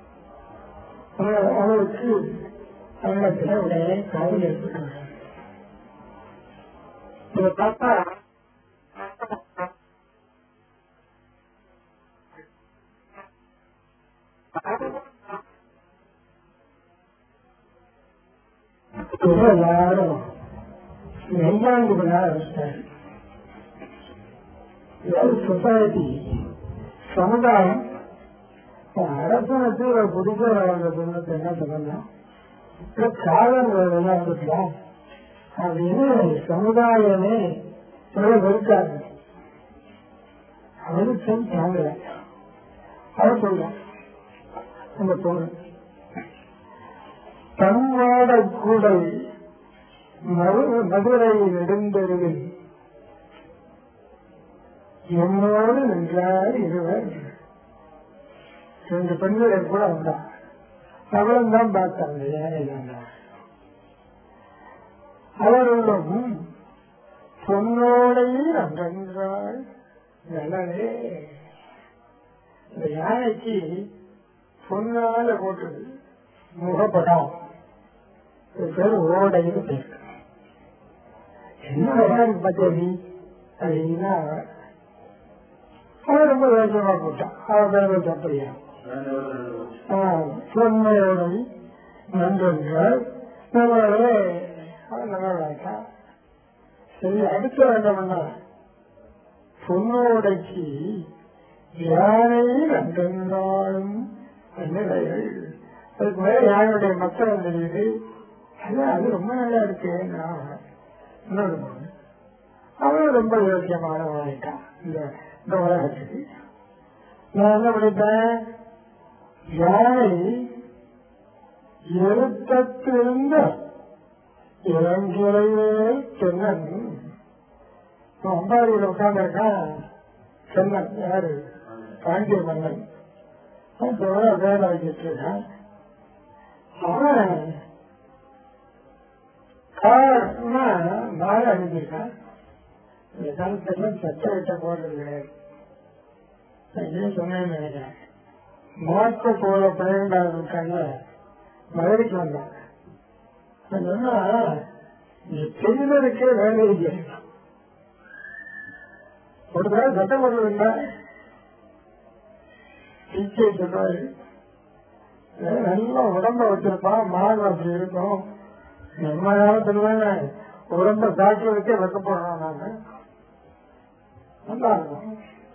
அவருக்கு அவனத்துல உடனே காவல் ஏற்பட்டாங்க இதை பார்த்தா எல்லாரும் நெஞ்சாண்டு விழ ஆரம்பிச்சாரு சொசைட்டி சமுதாயம் அரசனுக்கு ஒரு புதுச வளர்ந்த சொன்னது என்ன சொல்லலாம் காலங்கள் எல்லாம் இருக்கலாம் அப்படின்னு சமுதாயமே சொல்ல வெறுக்காது அவருக்கு தாங்கல அவர் சொல்ல அந்த பொருள் தன்மாட கூடல் மதுரை நெடுந்தெருவில் என்னோடு நின்றார் இருவர் ரெண்டு பெண்கள் கூட வந்தா அவளும் தான் பார்த்தாங்க ஏழைதான் அவர்களும் பொன்னோடையில் அன்றென்றாள் நலனே இந்த யானைக்கு பொன்னால போட்டது முகப்படம் பேர் ஓடைன்னு பேர் என்ன விளையாடு பச்சை அப்படின்னா அவன் ரொம்ப வேகமா போட்டான் அவன் பேர தப்பையா பொன்மையோடை நன்றென்றால் நம்மளே அவன் நல்லா சரி அடுத்த வேண்டாம்னா பொன்னோடைக்கு யானை நன்றென்றாலும் நிலைகள் அதுக்கு மேல யாருடைய மக்கள் தெரியுது அது ரொம்ப நல்லா இருக்கு இன்னொரு அவனும் ரொம்ப யோக்கியமானவனாயிட்டான் இந்த இந்த உலகத்துக்கு நான் என்ன படித்தேன் யானை எழுத்தத்திருந்த இளங்கிளையே சென்னன் அம்பாடியில் உட்கார்ந்துருக்கான் சென்னன் யாரு பாண்டிய மன்னன் வேலை வச்சுட்டு இருக்கான் அவன் கார்னா மாலை அனுப்பியிருக்கான் இந்த காலத்துல சட்டை விட்ட போடுறது கிடையாது நான் சொன்னேன்னு நினைக்கிறேன் மாற்ற போல பதினெண்டாவது இருக்காங்க மதுரைக்கு வந்தாங்க சொன்னா செய்வதற்கே வேலை இல்லை ஒரு தடவை சட்டம் போடுறது இல்லை டீச்சை சொல்றாரு நல்லா உடம்ப வச்சிருப்பான் மாடு அப்படி இருக்கும் நம்ம காலத்துல உடம்ப காட்டுறதுக்கே வைக்கப்படுறோம் நாங்க நல்லா இருக்கும்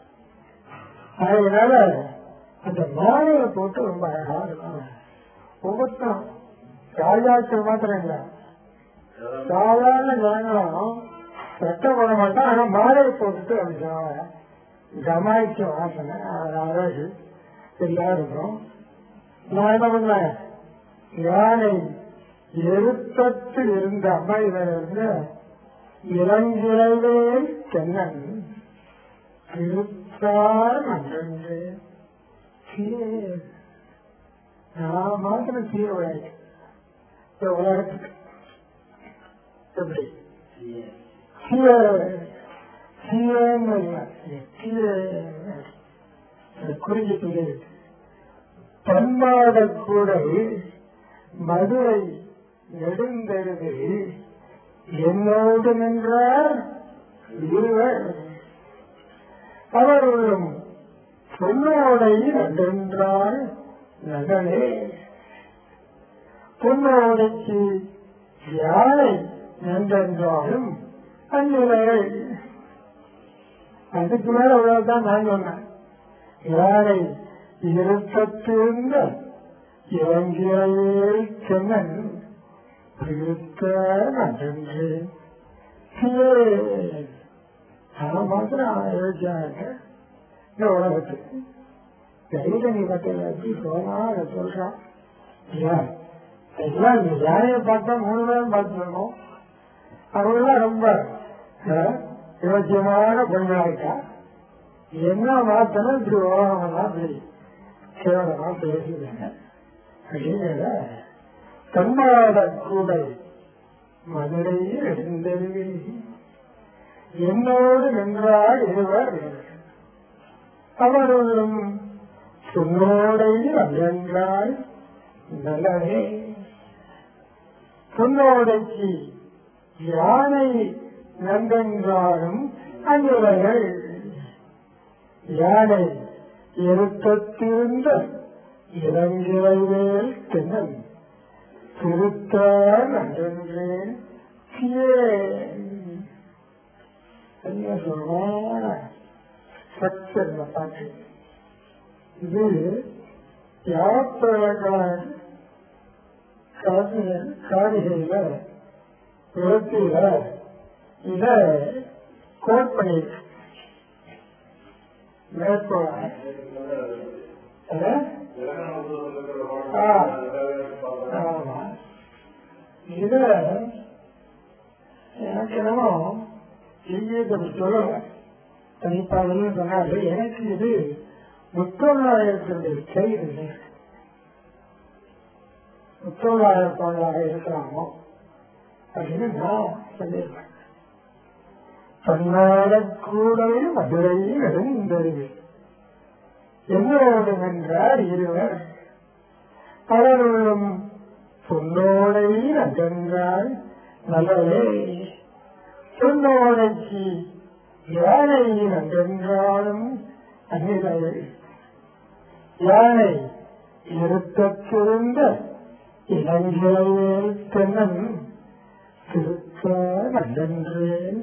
அதனால அந்த மாலையை போட்டு ரொம்ப அழகா இருக்கும் ஒவ்வொருத்தரும் ராஜாக்கள் மாத்திரம் இல்ல சாதாரண ஜனங்களும் சட்டம் போட மாட்டான் ஆனா மாலையை போட்டுட்டு அப்படி ஜமாய்க்கு வாசனை அழகு சரியா இருக்கும் நான் என்ன பண்ணேன் யானை எழுத்தத்தில் இருந்த அம்மாயில இருந்து இளங்கிழவே தென்னன் திருத்தார் நன்றே நான் மாத்திரம் சீர விளையாட்டு இந்த உலகத்துக்கு எப்படி சீர சீரன்னு குறிஞ்சிட்டு பண்பாட கூட மதுரை நெடுந்தெருவு என்னோடு நின்றார் இருவர் அவர்களும் பொன்னோடை நன்றென்றால் நகனே பொன்னோடைக்கு யானை நன்றென்றாலும் அந்நிலைகள் அதுக்கு மேல அவ்வளவுதான் நான் சொன்னேன் யானை இருப்பத்திருந்த இளங்கிரையே சென்னன் இருக்க நன்றென்று அவன் மாத்திரம் யோசிச்சாங்க இந்த உலகத்துக்கு தைரணி பட்டியல எப்படி போனா அதை சொல்றான் எல்லாம் இந்த யாரையை பார்த்தா மூணு பேரும் பார்த்துருக்கோம் அவங்களாம் ரொம்ப யோக்கியமான பெண்களாயிட்டா என்ன மாத்தணும் இப்படி ஓரமெல்லாம் அப்படி கேவலமா பேசுகிறாங்க அப்படிங்கிற தன்மாட கூடை மதுரையில் இருந்தது என்னோடு நின்றால் இருவர் அவர்களும் சுண்ணோடை அகன்றாய் நலனே சுண்ணோடைக்கு யானை நன்றென்றாலும் அந்நிலைகள் யானை இருத்தத்திருந்த இளங்கிளைவேல் திணன் திருத்தார் நன்றென்றேன் என்ன சொல்றான ஸ்ட்ரக்சர் இந்த பாட்டு இது யாத்திரைக்கான காரிகையில விரத்தியில இத கோட் பண்ணிருக்கு மேற்கோள் ஆமா இத எனக்கு என்னமோ இங்கேயும் சொல்லல தனிப்பாளர்னு சொன்னாரு எனக்கு இது முத்தொள்ளாயிரத்தினுடைய செய்தி முத்தொள்ளாயிரத்தோடாக இருக்கலாமோ அப்படின்னு நான் சொல்லியிருக்கேன் தன்னாடக்கூடவே மதுரையில் எழுந்தறிவு என்னோடும் என்றார் இருவர் பலருள்ளும் சொன்னோடை நகன்றால் நல்லவே சொன்னோடைக்கு யானை நகன்றாலும் அந்நிலையில் யானை இருத்தத்திருந்த இளங்கிளைவேல் தென்னன் திருத்த நல்லென்றேன்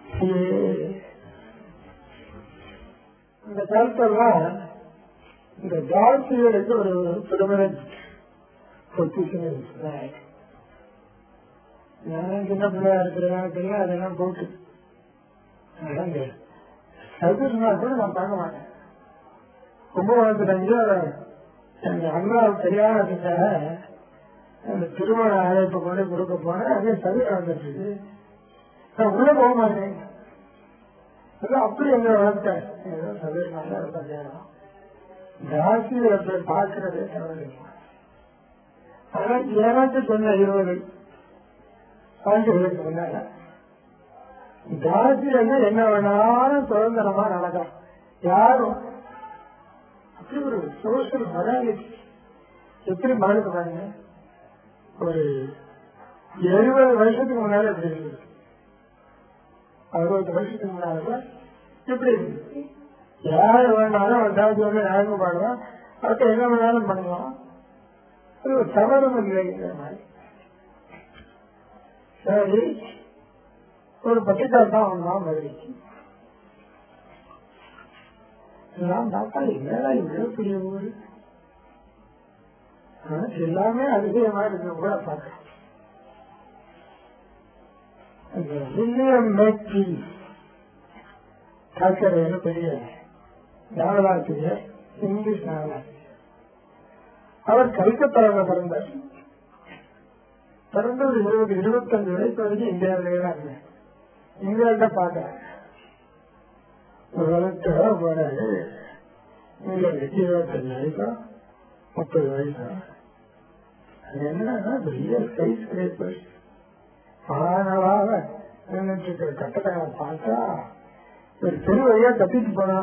இந்த காலத்தெல்லாம் இந்த ஜாதிகளுக்கு ஒரு பெருமனன்ட் பொசிஷன் நான் சின்ன பிள்ளையா இருக்கிற காலத்துல அதெல்லாம் போட்டு நடந்து சதுர்னா கூட நான் பார்க்க மாட்டேன் கும்பகோணத்துல இருந்து எங்க அண்ணா கல்யாணத்துக்காக அந்த திருமண அழைப்பு கொண்டு கொடுக்க போனேன் அதே சதுர வந்துட்டு நான் உள்ள போக மாட்டேன் அப்படி எங்க வளர்த்தேன் ஏதோ சதுர நல்லா கல்யாணம் ஜாஸ்தியில போய் பார்க்கறதே தவறு ஆனா எனக்கு சொன்ன இருபது ஆண்டுகளுக்கு முன்னால ஜாஸ்தியில என்ன வேணாலும் சுதந்திரமா நடக்கும் யாரும் அப்படி ஒரு சோசியல் மொராலிட்டி எப்படி மாறுது பாருங்க ஒரு எழுபது வருஷத்துக்கு முன்னால எப்படி இருந்தது அறுபது வருஷத்துக்கு முன்னால எப்படி இருந்தது யார் வேணாலும் ஒரு ஜாதி வந்து நாயகம் பாடுவான் அடுத்த என்ன வேணாலும் பண்ணுவான் அது ஒரு தவறும் இல்லைங்கிற மாதிரி சரி ஒரு பட்டிக்கால் தான் அவன் தான் மகிழ்ச்சி எல்லாம் பார்த்தா என்னடா இவ்வளவு பெரிய ஊரு எல்லாமே அதிசயமா இருக்கு கூட பார்க்க வில்லியம் மேக்டி தாக்கரேன்னு பெரிய நாவலாசிரியர் இங்கிலீஷ் நாவலாசிரியர் அவர் கல்கத்தாவில் பிறந்தார் பிறந்த ஒரு இருபது இருபத்தஞ்சு வயசு வரைக்கும் இந்தியாவிலேயே தான் இருந்தேன் இங்கிலாண்ட பார்த்தேன் ஒரு வளர்த்துறா போறாரு இங்கிலாந்துக்கு இருபத்தஞ்சு வயசா முப்பது வயசா அது என்னன்னா பெரிய ஸ்கைஸ் கிரேப்பர் ஆனவாக நின்றுட்டு இருக்கிற கட்டடங்களை பார்த்தா ஒரு தெரு வழியா கத்திட்டு போனா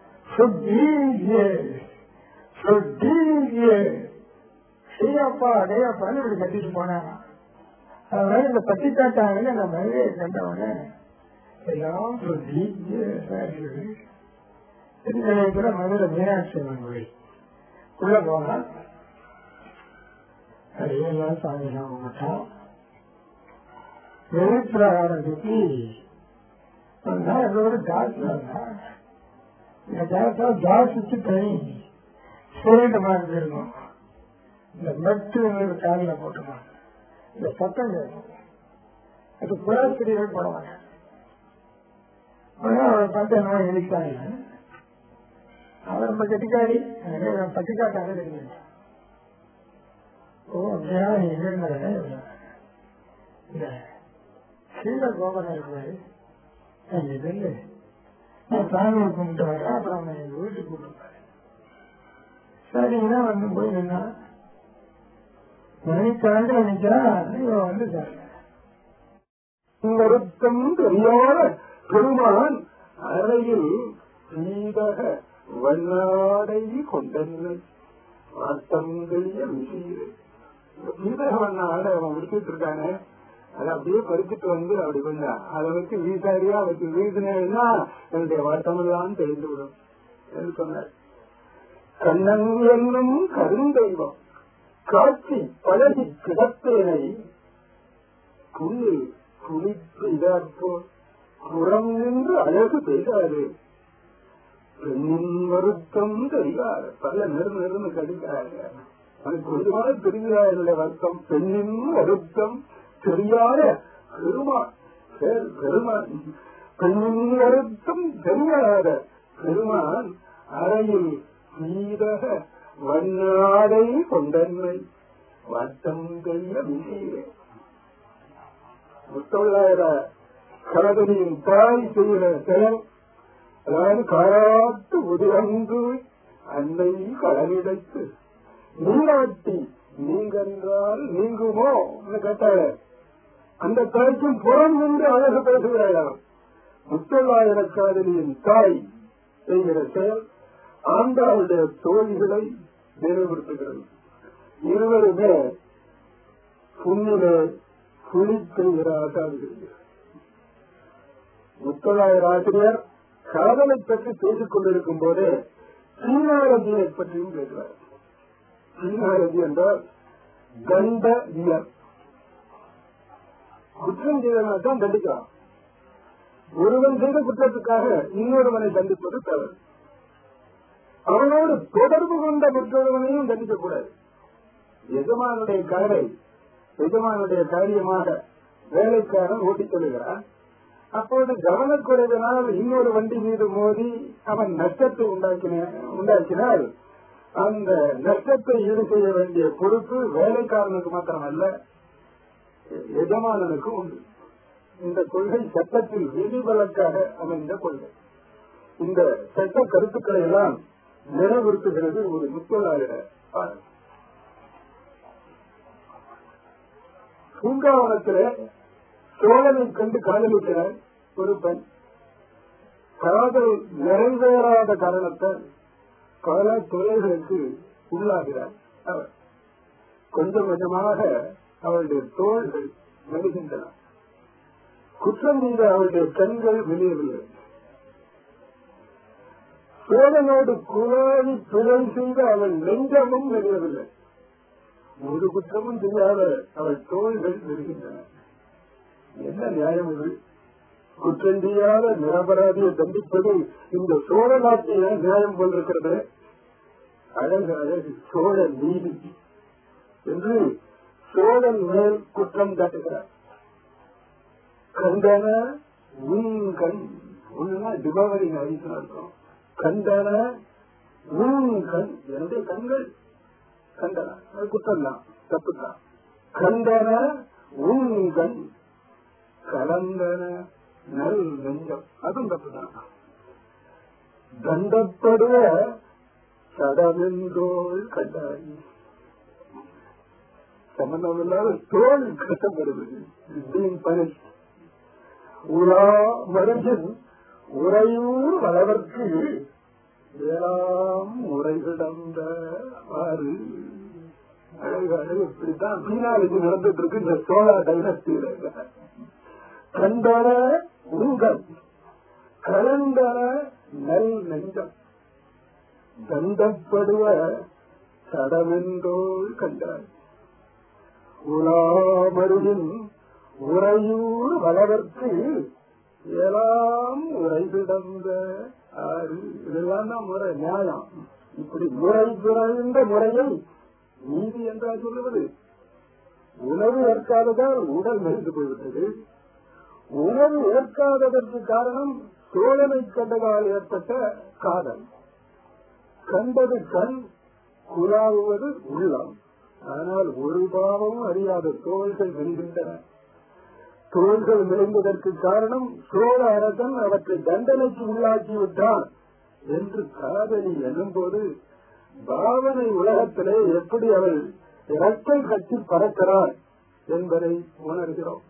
செய்யப்பா அடையப்பான்னு இப்படி கத்திட்டு போனாங்க அதனால இந்த பத்தி காட்டாங்கன்னு அந்த மழையை கண்டவன எல்லாம் திருநிலையத்துல மதுரை மீனாட்சி அம்மன் கோயில் உள்ள போனா அதையெல்லாம் சாமிலாம் மாட்டோம் வெளிப்பிரகாரம் சுற்றி வந்தா அதோட ஜாஸ்தி வந்தா இந்த ஜாஸ்தா ஜாஸ்திக்கு தனி சிலிண்டு மாதிரி இருக்கும் இந்த மெட்டு காலில் போட்டுருவாங்க இந்த சத்தம் கேட்கும் அது புறாசிரியர்கள் போடுவாங்க அவர் பார்த்து என்ன இழிக்காங்க அவர் நம்ம கட்டிக்காரி பட்டிக்காட்டாக தெரியும் ஓ அப்படியா என்ன இந்த சீல கோபுரம் இருக்கிறாரு இது நான் சாமி கும்பிட்டு வரேன் அப்புறம் அவன் எங்க வீட்டுக்கு கூப்பிட்டு சரிங்கன்னா வந்து போய் நின்னா மணிக்கணக்கில் நிக்கிறா இவன் வந்து வருத்தம் தெரியாத பெருமான் அறையில் நீதக வண்ணாடை கொண்டன்னை வாட்டங்கழிய விசீரு வீரவண்ண ஆடை அவன் விடுத்துட்டு இருக்கானே அதை அப்படியே பறிச்சுட்டு வந்து அப்படி கொஞ்சம் அதை வச்சு வீசாரியா வச்சு வீசினேன்னா என்னுடைய வாட்டமெல்லாம் தெரிந்து விடும் என்று சொன்னார் கண்ணன் என்னும் கருந்தெய்வம் காட்சி பழகி கிடப்பேனை புள்ளி குளித்து இதாற்போ புறம் நின்று அழகு பேசாது பெண்ணின் வருத்தம் தெரியாது பல நெரு நெருன்னு கடிக்காது அது கொஞ்சமாக தெரிஞ்சா என்னுடைய வருத்தம் பெண்ணின் வருத்தம் தெரியாத பெருமான் பேர் பெருமான் பெண்ணின் வருத்தம் தெரியாத பெருமான் அறையில் சீதக வண்ணாடை கொண்டன்மை வட்டம் தெரிய விசீரே முத்தொள்ளாயிர கலதனியின் தாய் செய்கிற செயல் அதாவது காராட்டு உதிரந்து அன்னை கடலிடைத்து நீராட்டி நீங்கென்றால் நீங்குமோ கேட்டாள் அந்த தாய்க்கும் புறம் நின்று அழகு பேசுகிறாளாம் முத்தொள்ளாயிர காதலியின் தாய் செய்கிற செயல் ஆண்டாளுடைய தோழிகளை நினைவுறுத்துகிறது இருவருமே புண்ணிலே குளிக்கிற ஆசாரிகள் முத்தொள்ளாயிர ஆசிரியர் காதலை பற்றி பேசிக் கொண்டிருக்கும் போதே சீனாரதியை பற்றியும் பேசுவார் சீனாரதி என்றால் கண்ட இயர் குற்றம் செய்தவனை தான் தண்டிக்கலாம் ஒருவன் செய்த குற்றத்துக்காக இன்னொருவனை தண்டிப்பது தவறு அவனோடு தொடர்பு கொண்ட மற்றொருவனையும் தண்டிக்கக்கூடாது எஜமானுடைய காரை எஜமானுடைய காரியமாக வேலைக்காரன் ஓட்டிச் செல்கிறான் அப்போது கவனக்குறைவினால் இன்னொரு வண்டி மீது மோதி அவன் நஷ்டத்தை உண்டாக்கின உண்டாக்கினால் அந்த நஷ்டத்தை ஈடு செய்ய வேண்டிய பொறுப்பு வேலைக்காரனுக்கு மாத்திரமல்ல எஜமானனுக்கு உண்டு இந்த கொள்கை சட்டத்தில் விதிவிலக்காக அமைந்த கொள்கை இந்த சட்ட கருத்துக்களை எல்லாம் நினைவுறுத்துகிறது ஒரு முத்தலாயிர பாடல் பூங்காவனத்திலே சோழனை கண்டு காதலிக்கிறார் ஒரு பெண் காதல் நிறைவேறாத காரணத்தால் பல தொலைகளுக்கு உள்ளாகிறார் அவர் கொஞ்சம் கொஞ்சமாக அவளுடைய தோள்கள் மெழுகின்றன குற்றம் செய்த அவளுடைய கண்கள் வெளியவில்லை சோழனோடு குலாவி பிழை செய்த அவள் நெஞ்சமும் வெளியவில்லை ஒரு குற்றமும் செய்யாத அவள் தோள்கள் வருகின்றன என்ன நியாயம் இது குற்றம் செய்யாத நிரபராதியை தண்டிப்பது இந்த சோழ நாட்டில நியாயம் போன்றிருக்கிறது அழகு அழகு சோழ நீதி என்று சோழன் மேல் குற்றம் காட்டுகிறார் கண்டன உன் கண் உன்னா டிபாவரி அடித்து அர்த்தம் கண்டன உன் கண் என்னுடைய கண்கள் கண்டன அது குற்றம் தான் தப்பு தான் கண்டன உன் கண் கலந்தன நல் நெஞ்சம் அதுவும் தப்பு தான் தண்டப்படுவ சடமென்றோள் கண்டாய் சம்பந்தமில்லாத தோல் கட்டப்படுவது பனிஷ் உலா மருந்தின் உறையூர் வளவர்க்கு ஏழாம் உரை கிடந்த ஆறு அழகு அழகு இப்படித்தான் பீனாளுக்கு நடந்துட்டு இருக்கு இந்த சோழா டைனஸ்டியில கண்டன உங்கள் கலந்தன நல் நெஞ்சம் தண்டப்படுவ சடமென்றோள் கண்டாய் உலாமருவின் உறையூர் வளவர்க்கு எல்லாம் உரை கிடந்த ஆறு இதெல்லாம் தான் முறை நியாயம் இப்படி முறை பிறந்த முறையை நீதி என்றால் சொல்லுவது உணவு ஏற்காததால் உடல் மெலிந்து போய்விட்டது உணவு ஏற்காததற்கு காரணம் சோழனை கண்டதால் ஏற்பட்ட காதல் கண்டது கண் குலாவுவது உள்ளம் ஆனால் ஒரு பாவமும் அறியாத தோள்கள் விழுகின்றன தோள்கள் விழுந்ததற்கு காரணம் சோழ அரசன் அவற்றை தண்டனைக்கு உள்ளாக்கிவிட்டான் என்று காதலி எண்ணும்போது பாவனை உலகத்திலே எப்படி அவள் இரட்டை கட்டி பறக்கிறாள் என்பதை உணர்கிறோம்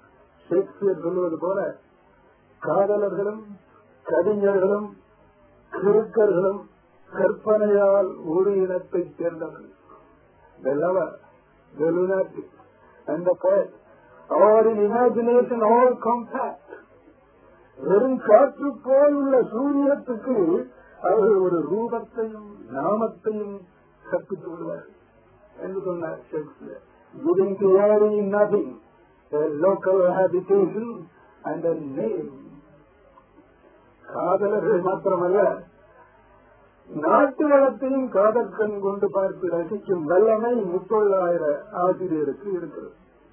ஷேக்ஸ்பியர் சொல்லுவது போல காதலர்களும் கவிஞர்களும் கிருக்கர்களும் கற்பனையால் ஒரு இனத்தை சேர்ந்தவர்கள் The lover, the lunatic, and the poet, all in imagination, all compact. வெறும் காற்று போல் உள்ள சூரியத்துக்கு அவர்கள் ஒரு ரூபத்தையும் நாமத்தையும் கற்பித்து விடுவார் என்று சொன்னார் Shakespeare giving to every nothing a local habitation and a name காதலர்கள் மாத்திரமல்ல நாட்டு வளத்தையும் காதற்கண் கொண்டு பார்த்து ரசிக்கும் வல்லமை முத்தொள்ளாயிர ஆசிரியருக்கு இருக்கிறது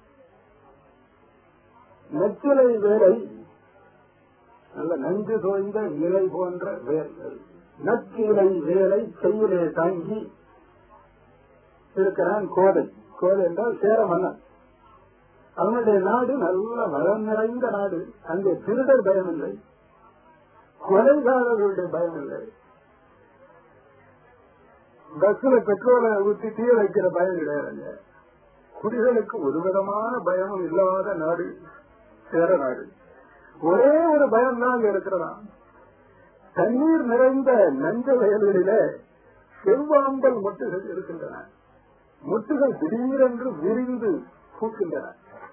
நச்சிலை வேலை நல்ல நஞ்சு தோய்ந்த இலை போன்ற வேர்கள் நச்சிலை வேலை கையிலே தாங்கி இருக்கிறான் கோதை கோதை என்றால் சேர மன்னன் அவனுடைய நாடு நல்ல வளம் நிறைந்த நாடு அங்கே திருடர் பயமில்லை கொலைகாரர்களுடைய பயம் இல்லை பஸ்ல பெட்ரோலை ஊற்றி தீ வைக்கிற பயம் கிடையாதுங்க குடிகளுக்கு ஒரு விதமான பயமும் இல்லாத நாடு சேர நாடு ஒரே ஒரு பயம் தான் அங்க இருக்கிறதா தண்ணீர் நிறைந்த நஞ்ச வயல்களிலே செவ்வாம்பல் மொட்டுகள் இருக்கின்றன முட்டுகள் திடீரென்று விரிந்து பூக்கின்றன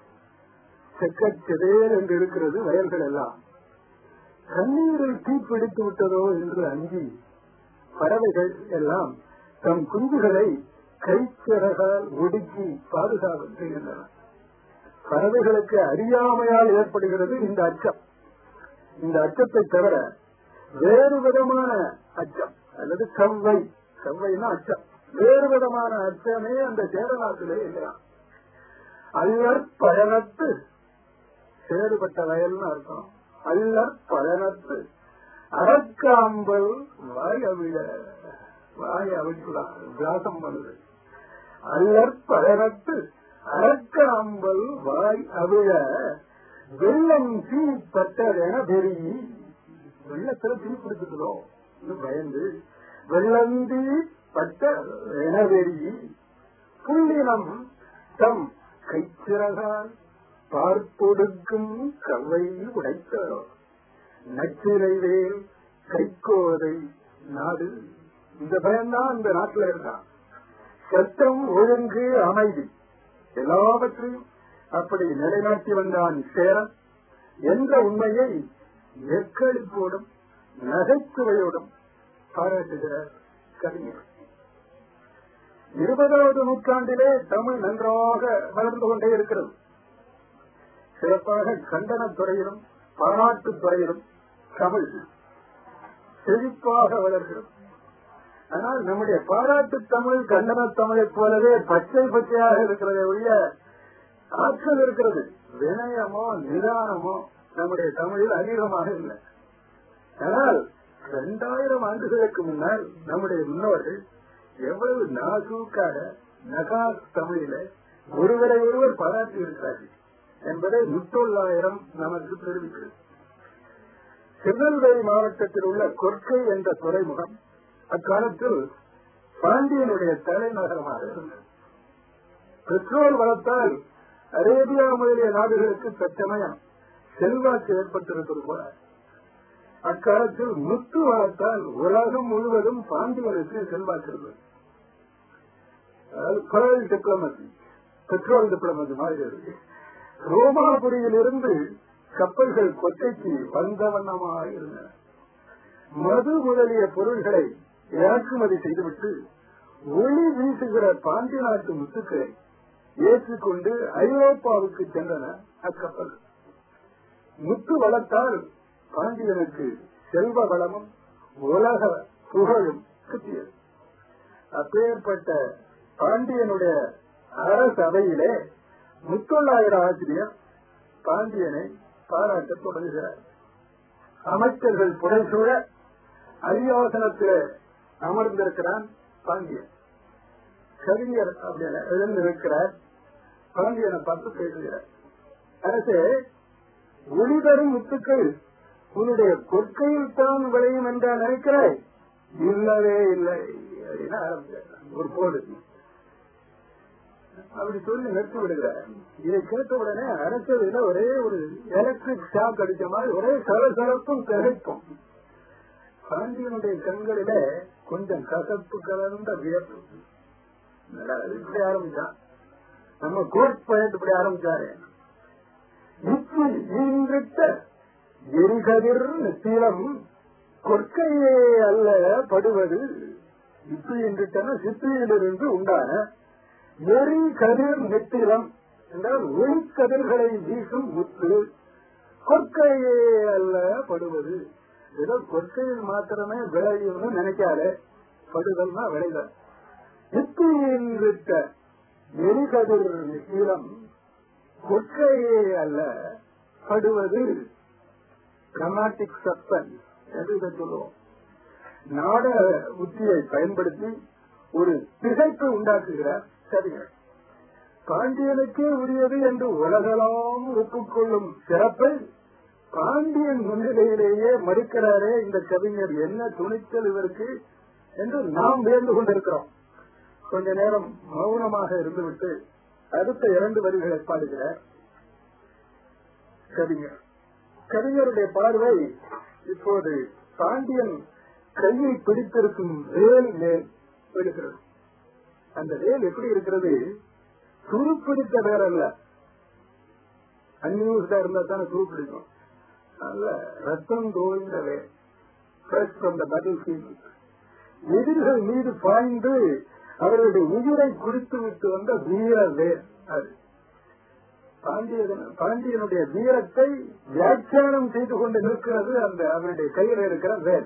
செக்கச்செதேர் என்று இருக்கிறது வயல்கள் எல்லாம் தண்ணீரில் தீப்பிடித்து விட்டதோ என்று அஞ்சி பறவைகள் எல்லாம் தம் குஞ்சுகளை கைச்சிறகால் ஒடுக்கி பாதுகாப்பு செய்கின்றன பறவைகளுக்கு அறியாமையால் ஏற்படுகிறது இந்த அச்சம் இந்த அச்சத்தை தவிர வேறு விதமான அச்சம் அல்லது கவ்வை கவ்வைனா அச்சம் வேறு விதமான அச்சமே அந்த சேரநாட்டிலே இல்லையா அல்லற் பயணத்து சேறுபட்ட வயல்னு அர்த்தம் அல்லற் பயணத்து அறக்காம்பல் வாய் அவிழ வாய் அவிழ்க்கலாம் விளாசம் பண்ணுது அல்லற் பயணத்து அறக்காம்பல் வாய் அவிழ வெள்ளம் தீ பட்டதென பெருகி வெள்ளத்துல தீ பிடிச்சிட்டதோ பயந்து வெள்ளந்தீ பட்ட என பெருகி புள்ளினம் தம் கைச்சிறகால் பார்ப்பொடுக்கும் கவை உடைத்தோ நச்சிலை வேல் கைக்கோதை நாடு இந்த பயம்தான் இந்த நாட்டில் இருந்தான் சட்டம் ஒழுங்கு அமைதி எல்லாவற்றையும் அப்படி நிலைநாட்டி வந்தான் சேரன் என்ற உண்மையை எக்களிப்போடும் நகைச்சுவையோடும் பாராட்டுகிறார் கவிஞர் இருபதாவது நூற்றாண்டிலே தமிழ் நன்றாக வளர்ந்து கொண்டே இருக்கிறது சிறப்பாக கண்டனத் துறையிலும் பாராட்டுத் துறையிலும் தமிழ் செழிப்பாக வளர்கிறது ஆனால் நம்முடைய பாராட்டு தமிழ் கண்டன தமிழைப் போலவே பச்சை பச்சையாக இருக்கிறதை ஒழிய ஆற்றல் இருக்கிறது வினயமோ நிதானமோ நம்முடைய தமிழில் அதிகமாக இல்லை ஆனால் இரண்டாயிரம் ஆண்டுகளுக்கு முன்னால் நம்முடைய முன்னோர்கள் எவ்வளவு நாசூக்காக நகாஸ் தமிழில ஒருவரை ஒருவர் பாராட்டி இருக்கிறார்கள் என்பதை முத்தொள்ளாயிரம் நமக்கு தெரிவிக்கிறது திருநெல்வேலி மாவட்டத்தில் உள்ள கொற்கை என்ற துறைமுகம் அக்காலத்தில் பாண்டியனுடைய தலைநகரமாக இருந்தது பெட்ரோல் வளர்த்தால் அரேபியா முதலிய நாடுகளுக்கு தற்சமயம் செல்வாக்கு ஏற்பட்டிருப்பது போல அக்காலத்தில் முத்து வளர்த்தால் உலகம் முழுவதும் பாண்டியனுக்கு செல்வாக்கு இருந்தது அதாவது டிப்ளமசி பெட்ரோல் டிப்ளமசி மாதிரி இருக்கு ரோமாபுரியில் இருந்து கப்பல்கள் கொட்டைக்கு வந்த வண்ணமாக இருந்தன மது முதலிய பொருள்களை இறக்குமதி செய்துவிட்டு ஒளி வீசுகிற பாண்டிய நாட்டு முத்துக்களை ஏற்றுக்கொண்டு ஐரோப்பாவுக்கு சென்றன அக்கப்பல் முத்து வளர்த்தால் பாண்டியனுக்கு செல்வ வளமும் உலக புகழும் கிட்டியது அப்பேற்பட்ட பாண்டியனுடைய அரசவையிலே முத்தொள்ளாயிரம் ஆசிரியர் பாண்டியனை பாராட்ட தொடங்குகிறார் அமைச்சர்கள் புடைசூழ அரியாசனத்தில் அமர்ந்திருக்கிறான் பாண்டியன் கவிஞர் அப்படின்னு எழுந்திருக்கிறார் பாண்டியனை பார்த்து பேசுகிறார் அரசே ஒளிதரும் முத்துக்கள் உன்னுடைய கொற்கையில் தான் விளையும் என்றா நினைக்கிறாய் இல்லவே இல்லை அப்படின்னு ஆரம்பிச்சார் ஒரு போடு அப்படி சொல்லி நிறுத்தி விடுகிறார் இதை கேட்ட உடனே அரசவையில ஒரே ஒரு எலக்ட்ரிக் ஷாக் அடிச்ச மாதிரி ஒரே சலசலப்பும் திகைப்பும் பாண்டியனுடைய கண்களில கொஞ்சம் கசப்பு கலந்த வியப்பு என்னடா இது இப்படி ஆரம்பிச்சான் நம்ம கோட் பாயிண்ட் இப்படி ஆரம்பிச்சாரு இப்படி ஈன்றிட்ட எரிகதிர் நித்திலம் கொற்கையே அல்ல படுவது இப்படி என்றிட்டன சித்தியிலிருந்து உண்டான எரி கதிர் நெத்திலம் என்றால் ஒளிக்கதிர்களை வீசும் முத்து கொற்கையே அல்ல படுவது ஏதோ கொற்கையில் மாத்திரமே விளையும்னு நினைக்காத படுதல்னா விளைதல் சித்தியின்றிட்ட எரிகதிர் நெத்திலம் கொற்கையே அல்ல படுவது டிராமாட்டிக் சஸ்பென்ஸ் என்று இதை சொல்லுவோம் நாடக உத்தியை பயன்படுத்தி ஒரு திகைப்பை உண்டாக்குகிறார் கவிஞர் பாண்டியனுக்கே உரியது என்று உலகலாம் ஒப்புக்கொள்ளும் சிறப்பை பாண்டியன் முன்னிலையிலேயே மறுக்கிறாரே இந்த கவிஞர் என்ன துணிச்சல் இவருக்கு என்று நாம் வேண்டு கொண்டிருக்கிறோம் கொஞ்ச நேரம் மௌனமாக இருந்துவிட்டு அடுத்த இரண்டு வரிகளை பாடுகிறார் கவிஞர் கவிஞருடைய பார்வை இப்போது பாண்டியன் கையை பிடித்திருக்கும் வேல் மேல் விழுகிறது அந்த வேல் எப்படி இருக்கிறது துருப்பிடித்த வேல் அல்ல அன்யூஸ்டா இருந்தா தானே துருப்பிடிக்கும் நல்ல ரத்தம் தோய்ந்த வேல் fresh from the battlefield. எதிரிகள் மீது பாய்ந்து அவர்களுடைய உயிரை குடித்து விட்டு வந்த வீர வேல் அது பாண்டியன் பாண்டியனுடைய வீரத்தை வியாக்கியானம் செய்து கொண்டு நிற்கிறது அந்த அவருடைய கையில் இருக்கிற வேல்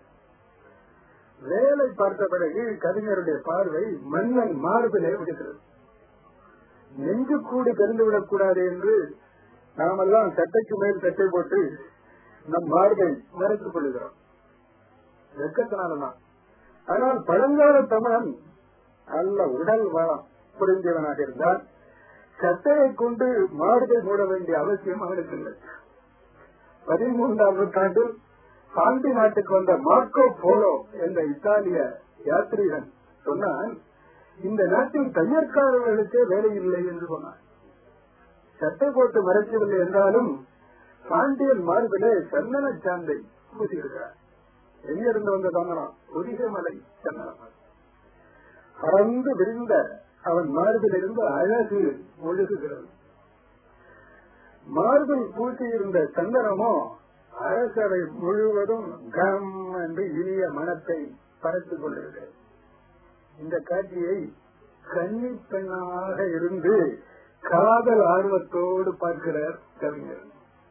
வேலை பார்த்த பிறகு கவிஞருடைய பார்வை மன்னன் மார்பிலே விடுகிறது நெஞ்சு கூடி தெரிந்துவிடக் கூடாது என்று நாமெல்லாம் சட்டைக்கு மேல் சட்டை போட்டு நம் மார்பை மறைத்துக் கொள்கிறோம் வெக்கத்தினால்தான் ஆனால் பழங்கால தமிழன் நல்ல உடல் வளம் புரிஞ்சவனாக இருந்தால் சட்டையை கொண்டு மார்பை மூட வேண்டிய அவசியம் அவனுக்கு இல்லை பதிமூன்றாம் நூற்றாண்டில் பாண்டி நாட்டுக்கு வந்த மார்க்கோ போலோ என்ற இத்தாலிய யாத்திரிகன் சொன்னான் இந்த நாட்டில் தையற்காரர்களுக்கே வேலை இல்லை என்று சொன்னான் சட்டை போட்டு மறைக்கவில்லை என்றாலும் பாண்டியன் மார்பிலே சந்தன சாந்தை பூசியிருக்கிறார் எங்கிருந்து வந்த சந்தனம் ஒதிகை மலை சந்தனம் பறந்து விரிந்த அவன் மார்பிலிருந்து அழகு ஒழுகுகிறது மார்பில் பூட்டியிருந்த சந்தனமோ அரசரை முழுவதும் கம் என்று இனிய மனத்தை பறத்துக் கொள்கிறது இந்த காட்சியை கன்னி பெண்ணாக இருந்து காதல் ஆர்வத்தோடு பார்க்கிறார் கவிஞர்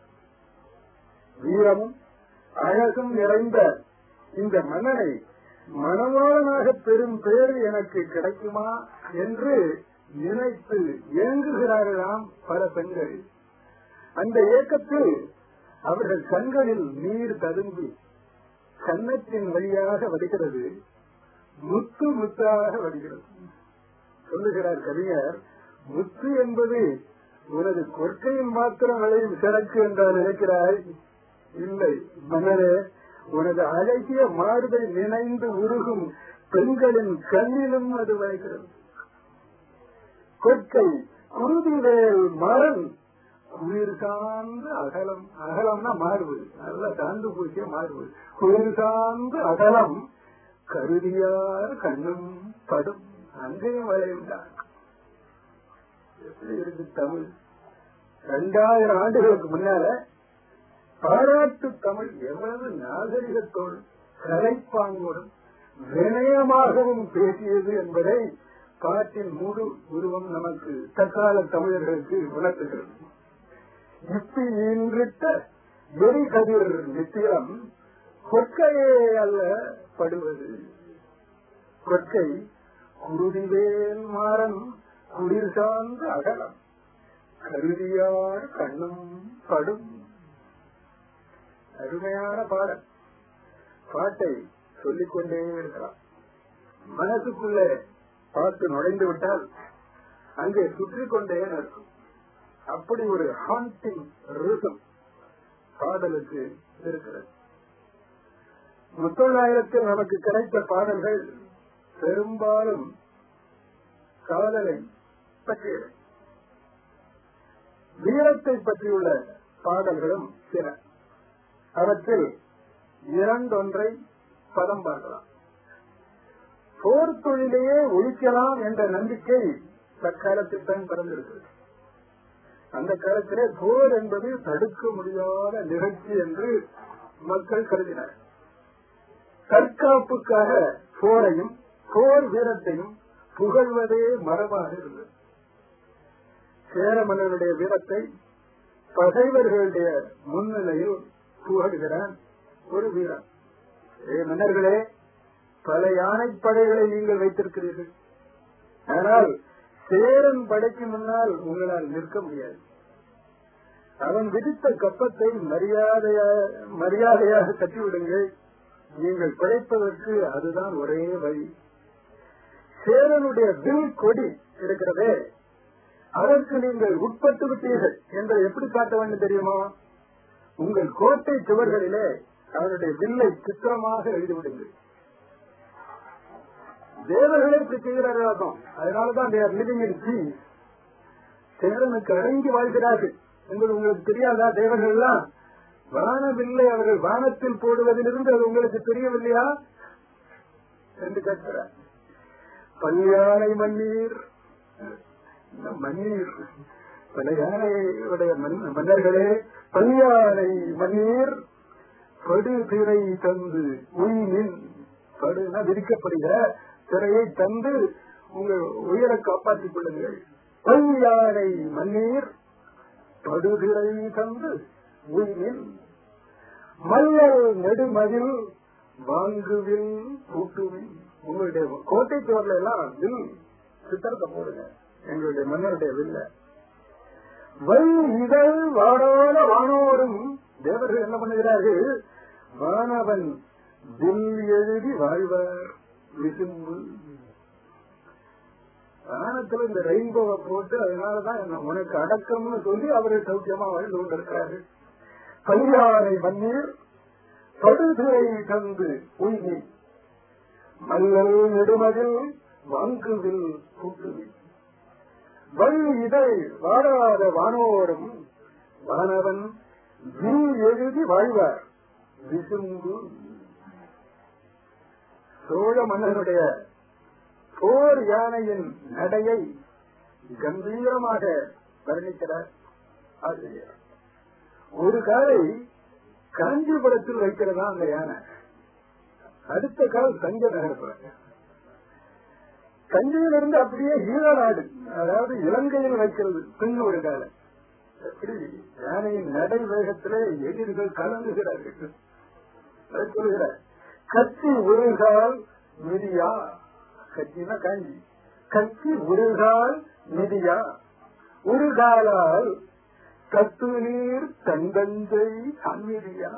வீரமும் அழகும் நிறைந்த இந்த மன்னனை மனவாளனாக பெரும் பேர் எனக்கு கிடைக்குமா என்று நினைத்து இயங்குகிறார்களாம் பல பெண்கள் அந்த இயக்கத்தில் அவர்கள் கண்களில் நீர் ததும்பி கன்னத்தின் வழியாக வருகிறது முத்து முத்தாக வருகிறது சொல்லுகிறார் கவிஞர் முத்து என்பது உனது கொற்கையில் மாத்திரம் விளையும் சரக்கு என்றால் நினைக்கிறாய் இல்லை மன்னரே உனது அழகிய மார்பை நினைந்து உருகும் பெண்களின் கண்ணிலும் அது வருகிறது கொற்கை குருதிவேல் மரன் குளிர் சார்ந்த அகலம் அகலம்னா மார்பு நல்லா சார்ந்து பூசிய மார்பு குளிர் சார்ந்த அகலம் கருதியார் கண்ணும் படும் அங்கேயும் வளையுண்டான் எப்படி இருக்கு தமிழ் இரண்டாயிரம் ஆண்டுகளுக்கு முன்னால பாராட்டு தமிழ் எவ்வளவு நாகரிகத்தோடு கலைப்பாங்கோடும் வினயமாகவும் பேசியது என்பதை பாட்டின் முழு உருவம் நமக்கு தற்கால தமிழர்களுக்கு உணர்த்துகிறது இப்பி இன்றிட்ட எரிகதிர் நித்தியம் கொற்கையே அல்ல படுவது கொற்கை குருதிவேல் மாறன் குளிர் சார்ந்த அகலம் கருதியார் கண்ணும் படும் அருமையான பாடல் பாட்டை சொல்லிக்கொண்டே இருக்கலாம் மனசுக்குள்ளே பாட்டு நுழைந்து விட்டால் அங்கே சுற்றி கொண்டே இருக்கும் அப்படி ஒரு ஹாண்டிங் ரிசம் பாடலுக்கு இருக்கிறது முத்தொள்ளாயிரத்தில் நமக்கு கிடைத்த பாடல்கள் பெரும்பாலும் காதலை பற்றியது வீரத்தை பற்றியுள்ள பாடல்களும் சில அவற்றில் இரண்டொன்றை பதம் பார்க்கலாம் போர் தொழிலையே ஒழிக்கலாம் என்ற நம்பிக்கை தற்காலத்தில் தான் பிறந்திருக்கிறது அந்த காலத்திலே போர் என்பது தடுக்க முடியாத நிகழ்ச்சி என்று மக்கள் கருதினர் தற்காப்புக்காக போரையும் போர் வீரத்தையும் புகழ்வதே மரபாக இருந்தது சேர மன்னருடைய வீரத்தை பகைவர்களுடைய முன்னிலையில் புகழ்கிறான் ஒரு வீரன் ஏ மன்னர்களே பல யானைப்படைகளை நீங்கள் வைத்திருக்கிறீர்கள் ஆனால் சேரன் படைக்கு முன்னால் உங்களால் நிற்க முடியாது அவன் விதித்த கப்பத்தை மரியாதையா மரியாதையாக கட்டிவிடுங்கள் நீங்கள் பிழைப்பதற்கு அதுதான் ஒரே வழி சேரனுடைய வில் கொடி இருக்கிறதே அதற்கு நீங்கள் உட்பட்டு விட்டீர்கள் என்பதை எப்படி காட்ட வேண்டும் தெரியுமா உங்கள் கோட்டை சுவர்களிலே அவருடைய வில்லை சித்திரமாக எழுதிவிடுங்கள் தேவர்களே இப்படி செய்கிறார்கள் அதனாலதான் லிவிங் இன் பீ சேரனுக்கு அடங்கி வாழ்கிறார்கள் என்பது உங்களுக்கு தெரியாதா தேவர்கள் எல்லாம் வானவில்லை அவர்கள் வானத்தில் போடுவதிலிருந்து அது உங்களுக்கு தெரியவில்லையா என்று கேட்கிறார் பல்யானை மண்ணீர் மண்ணீர் பல யானையுடைய மன்னர்களே பல்யானை மண்ணீர் படு திரை தந்து உயிரின் படுனா விதிக்கப்படுகிற திரையை தந்து உங்கள் உயிரை காப்பாற்றிக் கொள்ளுங்கள் பல்யானை மண்ணீர் படுதிரை தந்து உயிரின் மல்லல் நெடுமதில் வாங்குவில் கூட்டுவில் உங்களுடைய கோட்டை சுவர்ல எல்லாம் வில் சித்திரத்தை போடுங்க எங்களுடைய மன்னருடைய வில்ல வை இதழ் வாடாத வானோரும் தேவர்கள் என்ன பண்ணுகிறார்கள் வானவன் வில் எழுதி வாழ்வார் விசும்பு வானத்துல இந்த ரெயின்போவை போட்டு அதனாலதான் உனக்கு அடக்கம்னு சொல்லி அவர்கள் சௌக்கியமா வாழ்ந்து கொண்டிருக்கிறார்கள் கல்யாணை மண்ணீர் படுதுறை தந்து உயிரி மல்லல் நெடுமதில் வாங்குவில் கூட்டுவில் வழி இதை வாடாத வானோரும் வானவன் வில் எழுதி வாழ்வார் விசும்பு சோழ மன்னனுடைய போர் யானையின் நடையை கம்பீரமாக வர்ணிக்கிறார் ஆசிரியர் ஒரு காலை காஞ்சிபுரத்தில் வைக்கிறதா அந்த யானை அடுத்த கால் தஞ்சை நகரத்துல தஞ்சையிலிருந்து அப்படியே ஈழநாடு அதாவது இலங்கையில் வைக்கிறது பின் ஒரு காலை எப்படி யானையின் நடை வேகத்திலே எதிரிகள் கலங்குகிறார்கள் சொல்கிறார் கத்தி ஒருகால் மிதியா கத்தினா காஞ்சி கத்தி ஒருகால் மிதியா ஒரு காலால் கத்து நீர் தந்தஞ்சை தன்மிதியா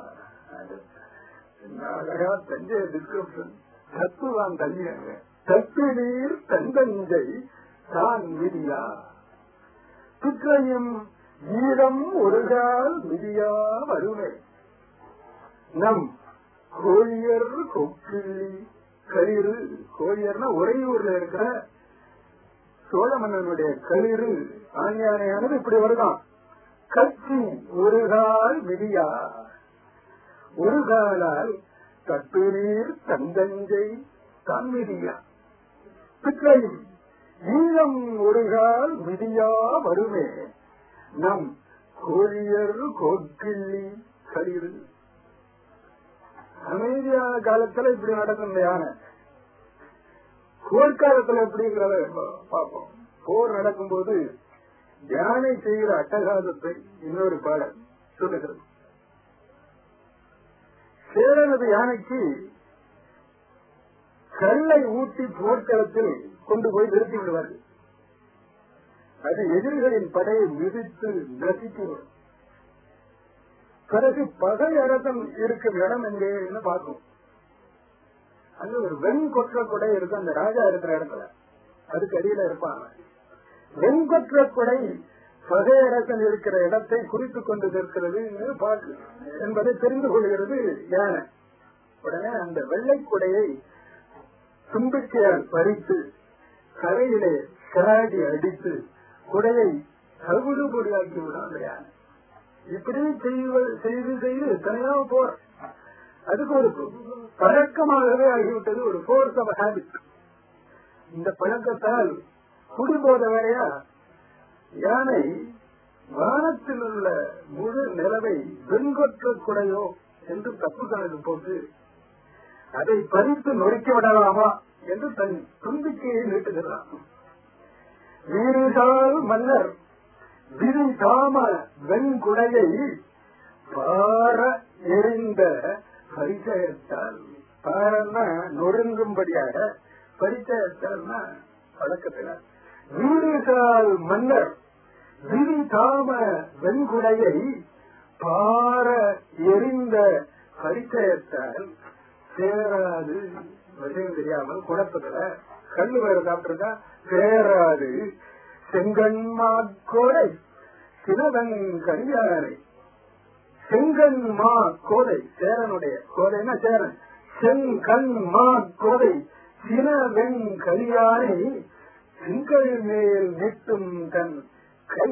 அழகா தஞ்சை டிஸ்கிரிப்ஷன் தத்துவான் தண்ணியாங்க தத்து நீர் தந்தஞ்சை தான் மிதியா குற்றையும் ஈரம் ஒருகால் மிதியா வருமை நம் கோழியர் கொக்கிள்ளி களிறு கோழியர்னா உறையூர்ல இருக்கிற சோழ மன்னனுடைய களிறு ஆண்யானையானது இப்படி வருதான் கட்சி ஒரு கால் மிதியா ஒரு காலால் தட்டுநீர் தந்தஞ்சை தன்மிதியா பிற்றையும் ஈழம் ஒரு கால் மிதியா வருமே நம் கோழியர் கோக்கிள்ளி களிறு அமைதியான காலத்துல இப்படி நடக்கும் யானை போர்க்காலத்துல எப்படிங்கிறத பார்ப்போம் போர் நடக்கும்போது யானை செய்கிற அட்டகாசத்தை இன்னொரு பாடல் சொல்லுகிறது சேரனது யானைக்கு கல்லை ஊட்டி போர்க்களத்தில் கொண்டு போய் நிறுத்தி விடுவார்கள் அது எதிரிகளின் படையை மிதித்து நசிக்கும் பிறகு பகை அரசன் இருக்கும் இடம் எங்கேன்னு பார்க்கும் அங்க ஒரு வெண்கொற்ற கொடை இருக்கு அந்த ராஜா இருக்கிற இடத்துல அதுக்கு அடியில இருப்பாங்க வெண்கொற்ற கொடை பகை அரசன் இருக்கிற இடத்தை குறித்துக் கொண்டு இருக்கிறது என்பதை தெரிந்து கொள்கிறது யானை உடனே அந்த வெள்ளை கொடையை தும்பிக்கையால் பறித்து கரையிலே கராடி அடித்து குடையை தகுடு பொடியாக்கி விடும் அந்த யானை இப்படி செய்து செய்து எத்தனையோ போர் அதுக்கு ஒரு பழக்கமாகவே ஆகிவிட்டது ஒரு ஃபோர்ஸ் ஆஃப் ஹேபிட் இந்த பழக்கத்தால் குடிபோத வேறையா யானை வானத்தில் உள்ள முழு நிலவை வெண்கொற்ற குடையோ என்று தப்பு கணக்கு போட்டு அதை பறித்து நொறுக்கி விடலாமா என்று தன் தும்பிக்கையை நீட்டுகிறான் வீரிசால் மன்னர் விரி தாம வெண்குடையை பார எரிந்த பரிச்சயத்தால் பாரன்னா நொறுங்கும்படியாக பரிச்சயத்தால்னா பழக்கத்தினார் வீரிசால் மன்னர் விரி தாம வெண்குடையை பார எரிந்த பரிச்சயத்தால் சேராது விஷயம் தெரியாமல் குழப்பத்துல கண்ணு வேறு சாப்பிட்டிருக்கா சேராது செங்கன்மா கோடை சிவகன் கரியாரை செங்கன்மா கோடை சேரனுடைய கோடைனா சேரன் செங்கன்மா கோடை சினவெண் கரியாரை திங்கள் மேல் நிட்டும் தன் கை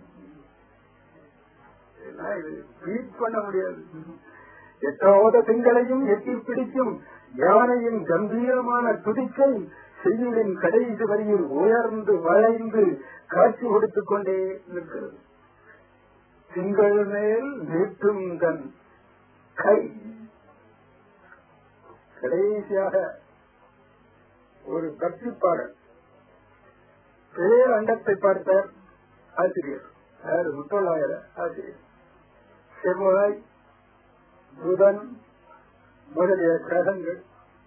பீட் பண்ண முடியாது எட்டாவது திங்களையும் எட்டி பிடிக்கும் யானையின் கம்பீரமான துடிக்கை செய்யுளின் கடைசி வரியில் உயர்ந்து வளைந்து காட்சி கொடுத்துக் கொண்டே நிற்கிறது திங்கள் மேல் நீட்டும் தன் கை கடைசியாக ஒரு பக்தி பாடல் பேர் அண்டத்தை பார்த்த ஆசிரியர் யாரு முத்தொள்ளாயிர ஆசிரியர் செவ்வாய் புதன் முதலிய கிரகங்கள்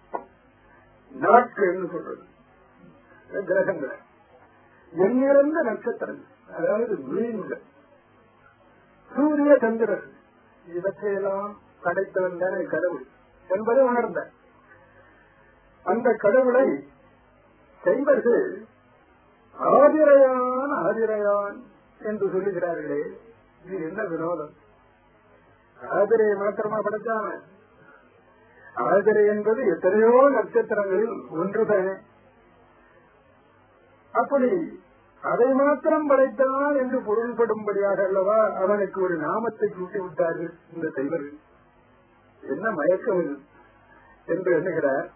நாட்கள் சொல்றது கிரகங்கள் எண்ணிறந்த நட்சத்திரங்கள் அதாவது மீன்கள் சூரிய சந்திரன் இவற்றையெல்லாம் படைத்தவன் தானே கடவுள் என்பதை உணர்ந்த அந்த கடவுளை செய்வர்கள் ஆதிரையான் ஆதிரையான் என்று சொல்லுகிறார்களே இது என்ன வினோதம் ஆதிரையை மாத்திரமா படைச்சான ஆதிரை என்பது எத்தனையோ நட்சத்திரங்களில் ஒன்றுதானே அப்படி அதை மாத்திரம் படைத்தான் என்று பொருள்படும்படியாக அல்லவா அவனுக்கு ஒரு நாமத்தை கூட்டி விட்டார்கள் இந்த தெய்வர்கள் என்ன மயக்கம் இது என்று எண்ணுகிறார்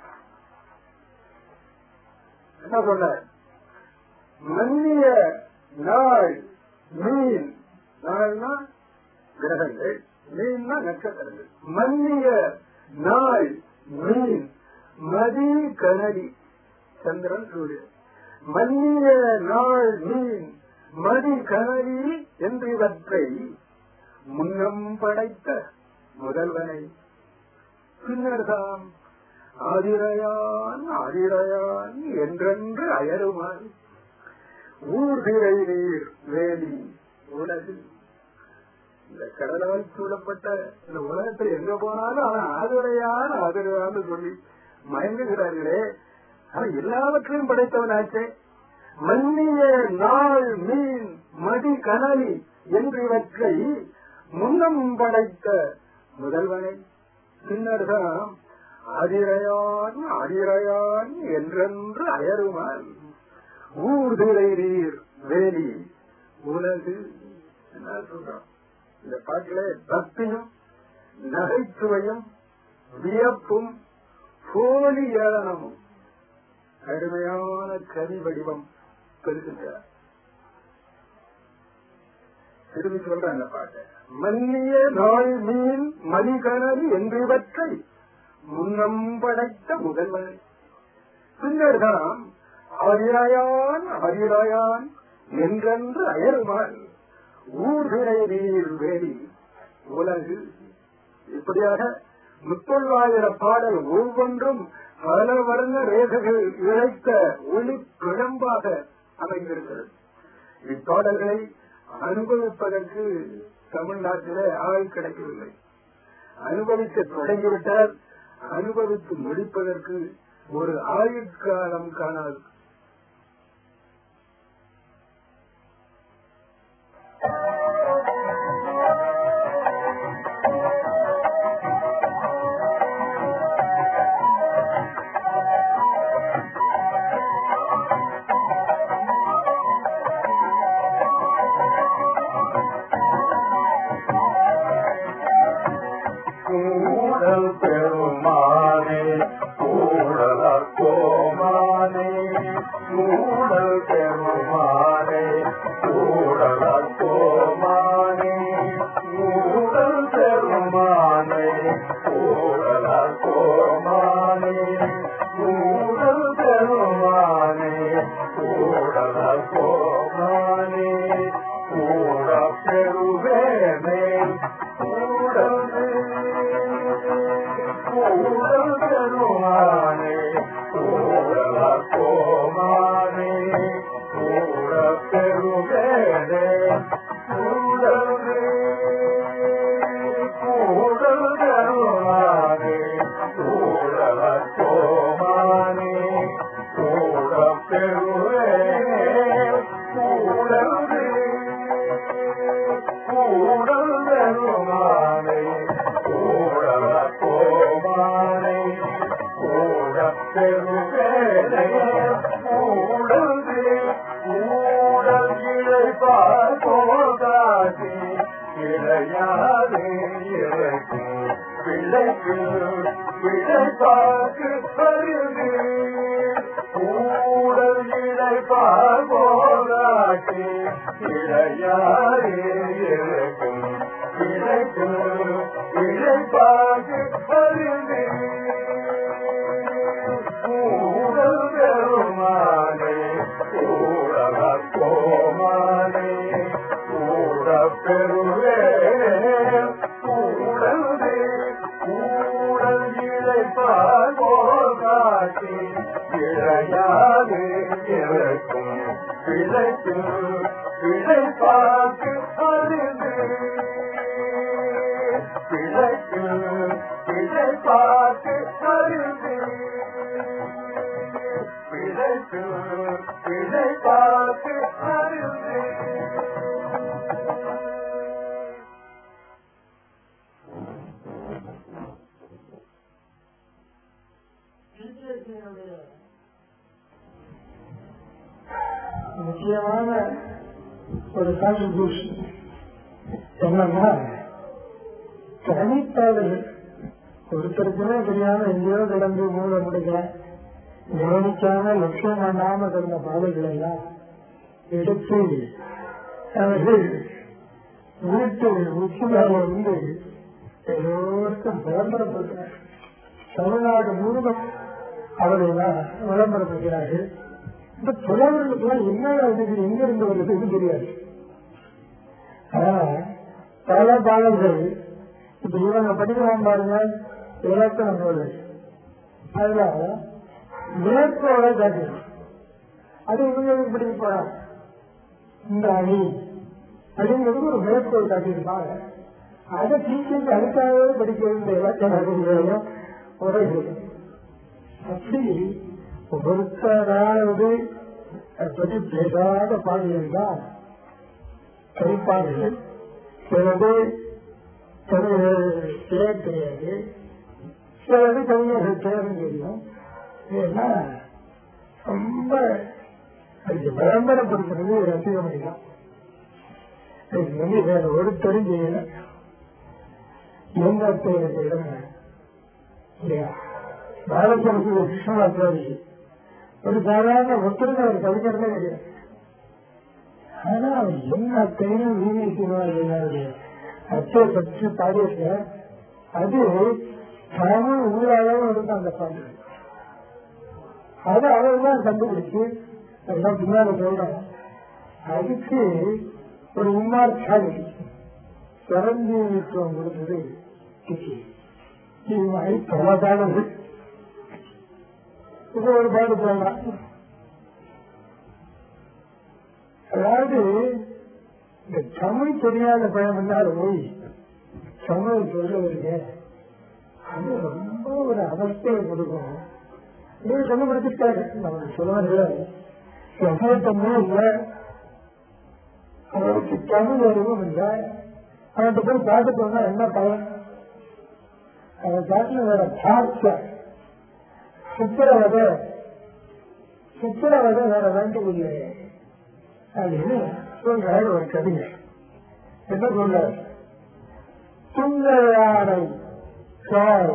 என்ன சொன்னார் மன்னிய நாள் மீன் நாள்னா கிரகங்கள் மீன்னா நட்சத்திரங்கள் மன்னிய நாள் மீன் மதி கனடி சந்திரன் சூரியன் மன்னிய நாள் மீன் மதி கனடி என்று இவற்றை முன்னம் படைத்த முதல்வனை பின்னர்தாம் ஆதிரையான் ஆதிரையான் என்றென்று அயருமாய் ஊர்திரை நீர் வேலி உலகில் இந்த கடலால் சூழப்பட்ட இந்த உலகத்தில் எங்க போனாலும் அவன் ஆதரையான் ஆதரவான்னு சொல்லி மயங்குகிறார்களே அவன் எல்லாவற்றையும் படைத்தவனாச்சே மன்னிய நாள் மீன் மதி கனலி என்று இவற்றை முன்னம் படைத்த முதல்வனை பின்னர்தான் ஆதிரையான் ஆதிரையான் என்றென்று அயருமான் ஊர்திரை நீர் வேலி உலகு என்ன சொல்றான் இந்த பாட்டிலே பக்தியும் நகைச்சுவையும் வியப்பும் போலி ஏளனமும் அருமையான கவி வடிவம் பெறுகின்றார் திரும்பி சொல்ற அந்த பாட்டு மன்னிய நாள் மீன் மணிகணல் என்றிவற்றை முன்னம் படைத்த முதல்வன் பின்னர்தான் ஆதிராயான் ஆதிராயான் என்றென்று அயருமான் ஊர்திரை நீர் வேலி உலகு இப்படியாக முத்தொள்ளாயிர பாடல் ஒவ்வொன்றும் பல வர்ண ரேகைகள் இழைத்த ஒளி பிழம்பாக அமைந்திருக்கிறது இப்பாடல்களை அனுபவிப்பதற்கு தமிழ்நாட்டிலே ஆள் கிடைக்கவில்லை அனுபவிக்க தொடங்கிவிட்டால் அனுபவித்து முடிப்பதற்கு ஒரு ஆயுட்காலம் காணாது கூடல் பெருமானே கூடல கோமானே கூடல் பெருமானே கூடல கோமானே கூடல் பெருமானே கூடல கோமானே கூட பெருவேனே கூடல் கூடல் பெருமானே கூடல கோமானே கூட பெருவேனே கூடல் கூடல் பெருமானே கூடல கோமானே கூட பெருவேனே கூடல் கூடல் பெருமானே கூடல கோமானே கூட பெருவேனே கூடல் கூடல் இழைப்பார் போதாதி இளையாதே இறக்கு பிள்ளைக்கு பிழைப்பாக்கு பருது கூடல் இழைப்பார் போதாதி இளையாதே இறக்கும் பிழைக்கு பிழைப்பாக்கு பருது கூடல் பெருமானே கூடல கோமானே கூட பெருவே கூடல் கூடல் இழைப்பார் போல் காட்டி இழையாது இறக்கும் பிழைக்கு பிழைப்பாக்கு அருது பிழைக்கு பிழைப்பாக்கு அருது பிழைக்கு பிழைப்பாக்கு அருது சிபிஎஸ்சியினுடைய முக்கியமான ஒரு கான்ட்ரிபியூஷன் என்னன்னா தனிப்பாளர்கள் ஒருத்தருக்குமே தெரியாம எங்கேயோ கிடந்து மூட முடியல கவனிக்காம லட்சியம் பண்ணாம கிடந்த பாதைகள் எல்லாம் எடுத்து அவர்கள் வீட்டு உச்சியாக வந்து எல்லோருக்கும் விளம்பரப்படுத்தினார் தமிழ்நாடு முழுவதும் அவர்களெல்லாம் விளம்பரப்படுகிறார்கள் இந்த புலவர்களுக்கெல்லாம் என்ன இது எங்க இருந்து வருதுன்னு தெரியாது ஆனா பல பாடல்கள் இப்ப இவங்க படிக்கிறான் பாருங்க இலக்கண நூல் அதுல மேற்கோள காட்டுது அது இவங்களுக்கு படிக்க போறாங்க இந்த அணி அப்படிங்கிறது ஒரு மேற்கோள் காட்டியிருப்பாங்க அதை டீச்சர்ஸ் அதுக்காகவே படிக்க வேண்டிய இலக்கண அறிஞர்களும் உரைகள் அப்படி ஒருத்தராவது அதை பற்றி பேசாத பாடல்கள் தான் கருப்பாடுகள் சிலது பேர் தெரியாது சிலது கவிஞர்கள் பேரும் தெரியும் ஏன்னா ரொம்ப அதுக்கு விளம்பரப்படுத்துறது ரசிகமணி தான் இதுக்கு வந்து வேற ஒருத்தரும் செய்யல எங்க பேர் இடம் இல்லையா பாலசரஸ்வதி கிருஷ்ணமாச்சாரி ஒரு சாதாரண ஒருத்தருக்கு அவர் கவிஞர்களே கிடையாது ஆனா அவர் என்ன கையும் வீணை செய்வாரு அச்சை பற்றி பாடியிருக்க அது தமிழ் ஊழலும் இருக்கும் அந்த பாட்டு அது அவர் தான் கண்டுபிடிச்சு எல்லாம் பின்னால சொல்றோம் அதுக்கு ஒரு உமார் சாமி சிறந்தீவித்துவம் கொடுத்தது கிச்சி இது மாதிரி பலதானது இது ஒரு பாடு சொல்லலாம் அதாவது இந்த தமிழ் தெரியாத பயம் இருந்தாலும் போய் தமிழ் சொல்லுவீங்க அது ரொம்ப ஒரு அவஸ்தையை கொடுக்கும் இது கண்டுபிடிச்சிட்டாரு நமக்கு சொல்லுவாங்க எவ்வளவு இல்லை அவருக்கு தமிழ் அறிவும் இல்லை அவன்கிட்ட போய் பாட்டு சொன்னா என்ன பலன் அவன் பாட்டுல வேற பார்க்க சித்திரவதை சித்திரவதை வேற வேண்டும் இல்லை அப்படின்னு சொல்றாரு ஒரு கவிஞர் என்ன சொல்றாரு துங்க யானை கால்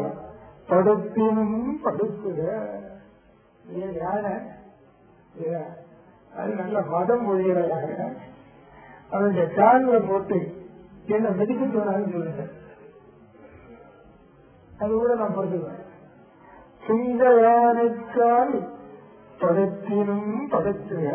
படுப்பினும் படுக்குத ஏன் யானை அது நல்ல மதம் மொழிகிறதாக அவருடைய காலில் போட்டு என்ன மெடிக்க சொன்னாலும் சொல்லுங்க அது கூட நான் பொறுத்துக்குவேன் சிங்க யானைக்கால் பதத்தினும் பதத்துக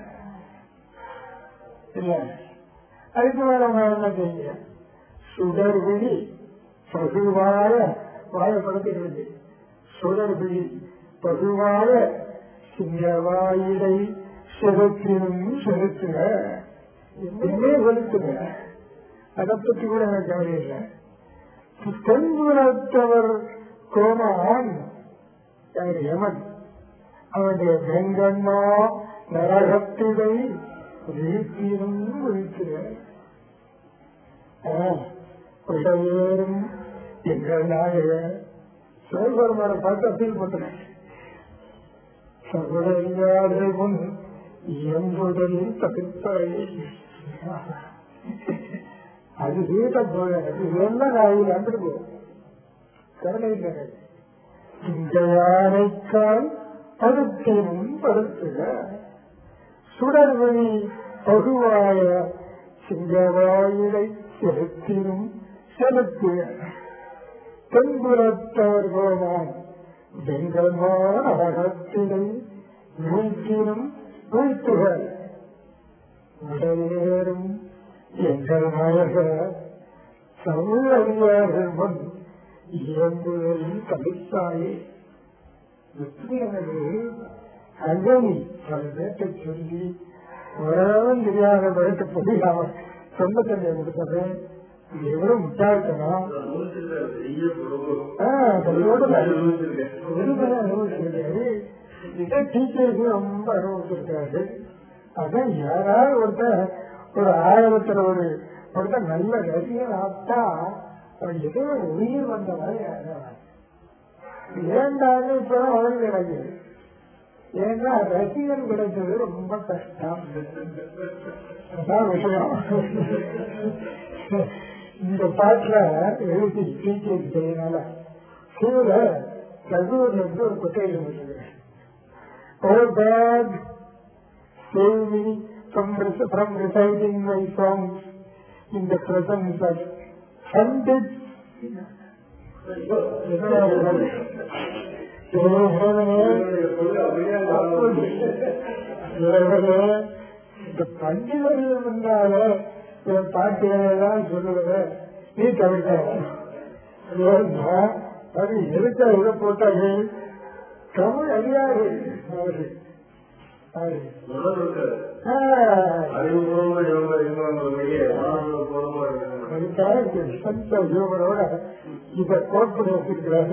இல்ல அதுக்கு மேல அவங்க என்ன செய்யுங்க சுடர் விழி பகுவாய வாய படத்துக்கிறது சுடர் விழி பகுவாய சிங்கவாயிடை செலுத்தினும் செலுத்துக என்னே செலுத்துக அதை பற்றி கூட எனக்கு கவலை இல்லை தென்புறத்தவர் கோமான் யார் யமன் அவனுடைய வெங்கண்ணா நரகத்தினை வீட்டிலும் விழிக்கிறேன் உடையேறும் எங்கள் நாயக சிவபெருமான பார்த்து அப்பீல் பண்றேன் சகுடையாடு முன் எம்புடலில் தவிர்த்தாயே அது வீட்ட போல இதெல்லாம் நான் வந்துட்டு போகும் கருணை இல்லை இந்த யானைக்கால் பருத்தினும் பருத்துக சுடர்வழி பகுவாய சிங்கவாயிலை செலுத்தினும் செலுத்துக தென்புறத்தவர் கோமான் வெங்கமான அகத்தினை வீட்டினும் வீழ்த்துக உடலேறும் எங்கள் நாயக சமூகறியார்கள் முன் இயங்குவதில் தவிர்த்தாயே எப்படி எனக்கு அகனி பல பேட்டை சொல்லி வரவும் தெரியாத பேட்ட போய் அவன் சொந்த தண்ணியை கொடுத்தேன் எவ்வளவு முட்டாள்தனம் டீச்சருக்கு ரொம்ப அனுபவிச்சிருக்காரு அதான் யாராவது ஒருத்தர் ஒரு ஆயிரத்துல ஒரு ஒருத்தர் நல்ல ரசிகன் ஆப்டா அவன் ஏதோ ஒரு உயிர் வந்த மாதிரி ஏண்டாலும் இப்பதான் வளர்ந்து கிடைக்குது ஏன்னா ரசிகன் கிடைச்சது ரொம்ப கஷ்டம் அதான் விஷயம் இந்த பாட்டுல எழுதி டீச்சர் செய்யனால கீழே ரகுவர்ல இருந்து ஒரு புத்தகம் எழுதிருக்கிறேன் oh bad save me from, from reciting my songs in the presence of hundreds. இந்த பண்டிகைகள் வந்தால என் பாட்டியெல்லாம் சொல்லுவேன் நீ தவிர்க்க அது எதுக்கா இதை போட்டாங்க தமிழ் அறியாது அவர்கள் யோகனோட இத கோட் பண்ணி வச்சிருக்கிறாரு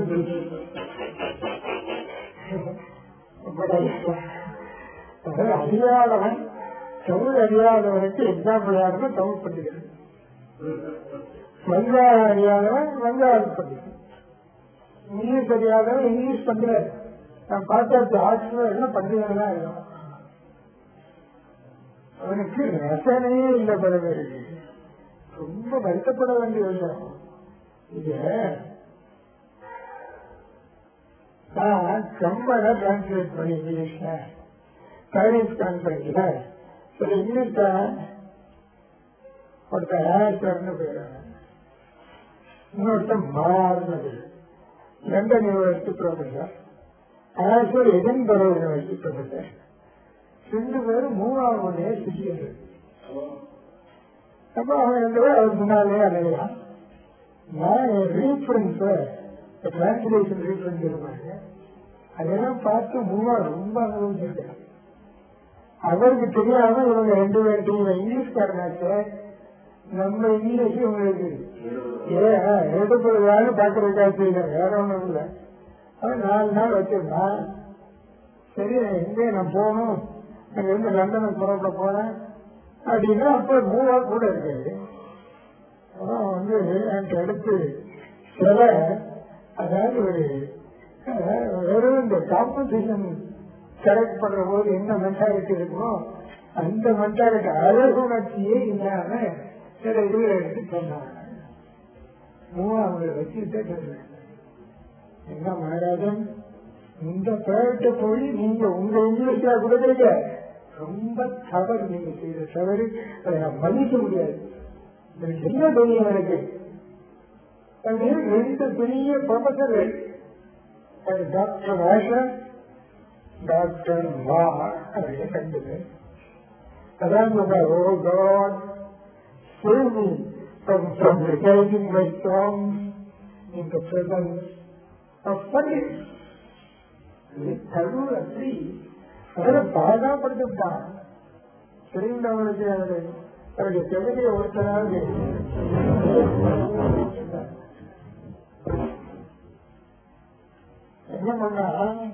அறியாதவன் தமிழ் அறியாதவனுக்கு எக்ஸாம்பிள் யாருன்னா தமிழ் பண்டிகை வங்காளம் அறியாதவன் வங்காளம் பண்டிகை இங்கிலீஷ் அறியாதவன் இங்கிலீஷ் பண்டிகை நான் பார்த்தா ஆட்சியில் என்ன பண்டிகை தான் இருக்கும் அவனுக்கு ரசனையே இல்லை பிறகு ரொம்ப வருத்தப்பட வேண்டிய விஷயம் இது நான் கம்பனை டிரான்ஸ்லேட் பண்ணி இங்கிலீஷ்ல சைனீஸ் கான்ஃபரன்ஸ்ல ஒரு இங்கிலீஷ்ல ஒருத்தர் ஆயத்தர்னு போயிடுறாங்க இன்னொருத்தர் மாறுனது London university professor Arthur Edinburgh university professor ரெண்டு பேரும் மூணாவது சிஷியர்கள் அப்ப அவன் ரெண்டு பேரும் அதுக்கு முன்னாலே அடையலாம் நான் ரீஃபரன்ஸ் டிரான்ஸ்லேஷன் ரீஃபரன்ஸ் இருப்பாங்க அதெல்லாம் பார்த்து மூவா ரொம்ப அனுபவிச்சிருக்கேன் அவருக்கு தெரியாம இவங்க ரெண்டு பேர்ட்டையும் இவன் இங்கிலீஷ்காரனாச்ச நம்ம இங்கிலீஷ் இவங்களுக்கு ஏ எடுப்பதாக பாக்குறதுக்காக செய்யல வேற ஒண்ணும் இல்லை அவன் நாலு நாள் வச்சிருந்தான் சரி எங்கே நான் போகணும் அங்க இருந்து லண்டனுக்கு புறப்பட போனேன் அப்படின்னா அப்ப மூவா கூட இருக்காது அப்புறம் வந்து எனக்கு அடுத்து சில அதாவது ஒரு வெறும் இந்த காம்படிஷன் செலக்ட் பண்ற போது என்ன மென்டாலிட்டி இருக்குமோ அந்த மென்டாலிட்டி அழகுணர்ச்சியே இல்லாம சில இதுல எடுத்து சொன்னாங்க மூவா அவங்களை வச்சுக்கிட்டே சொல்றேன் என்ன மகாராஜன் இந்த பேர்ட்ட போய் நீங்க உங்க இங்கிலீஷ்ல கொடுக்குறீங்க ரொம்ப தவறு நீங்க செய்த தவறு அதை நான் மன்னிக்க முடியாது எனக்கு என்ன தெரியும் எனக்கு அது ரெண்டு பெரிய ப்ரொஃபசர்கள் டாக்டர் ஆஷா டாக்டர் வா அப்படின்னு கண்டது அதான் சொல்றார் oh God save me from, from reciting my songs in the presence of Pandit. தருள் அப்படி அவரை பாதாப்படுத்திட்டான் தெரிந்தவனுக்கு அவரு அவருடைய செவதியை ஒருத்தராக என்ன பண்ணா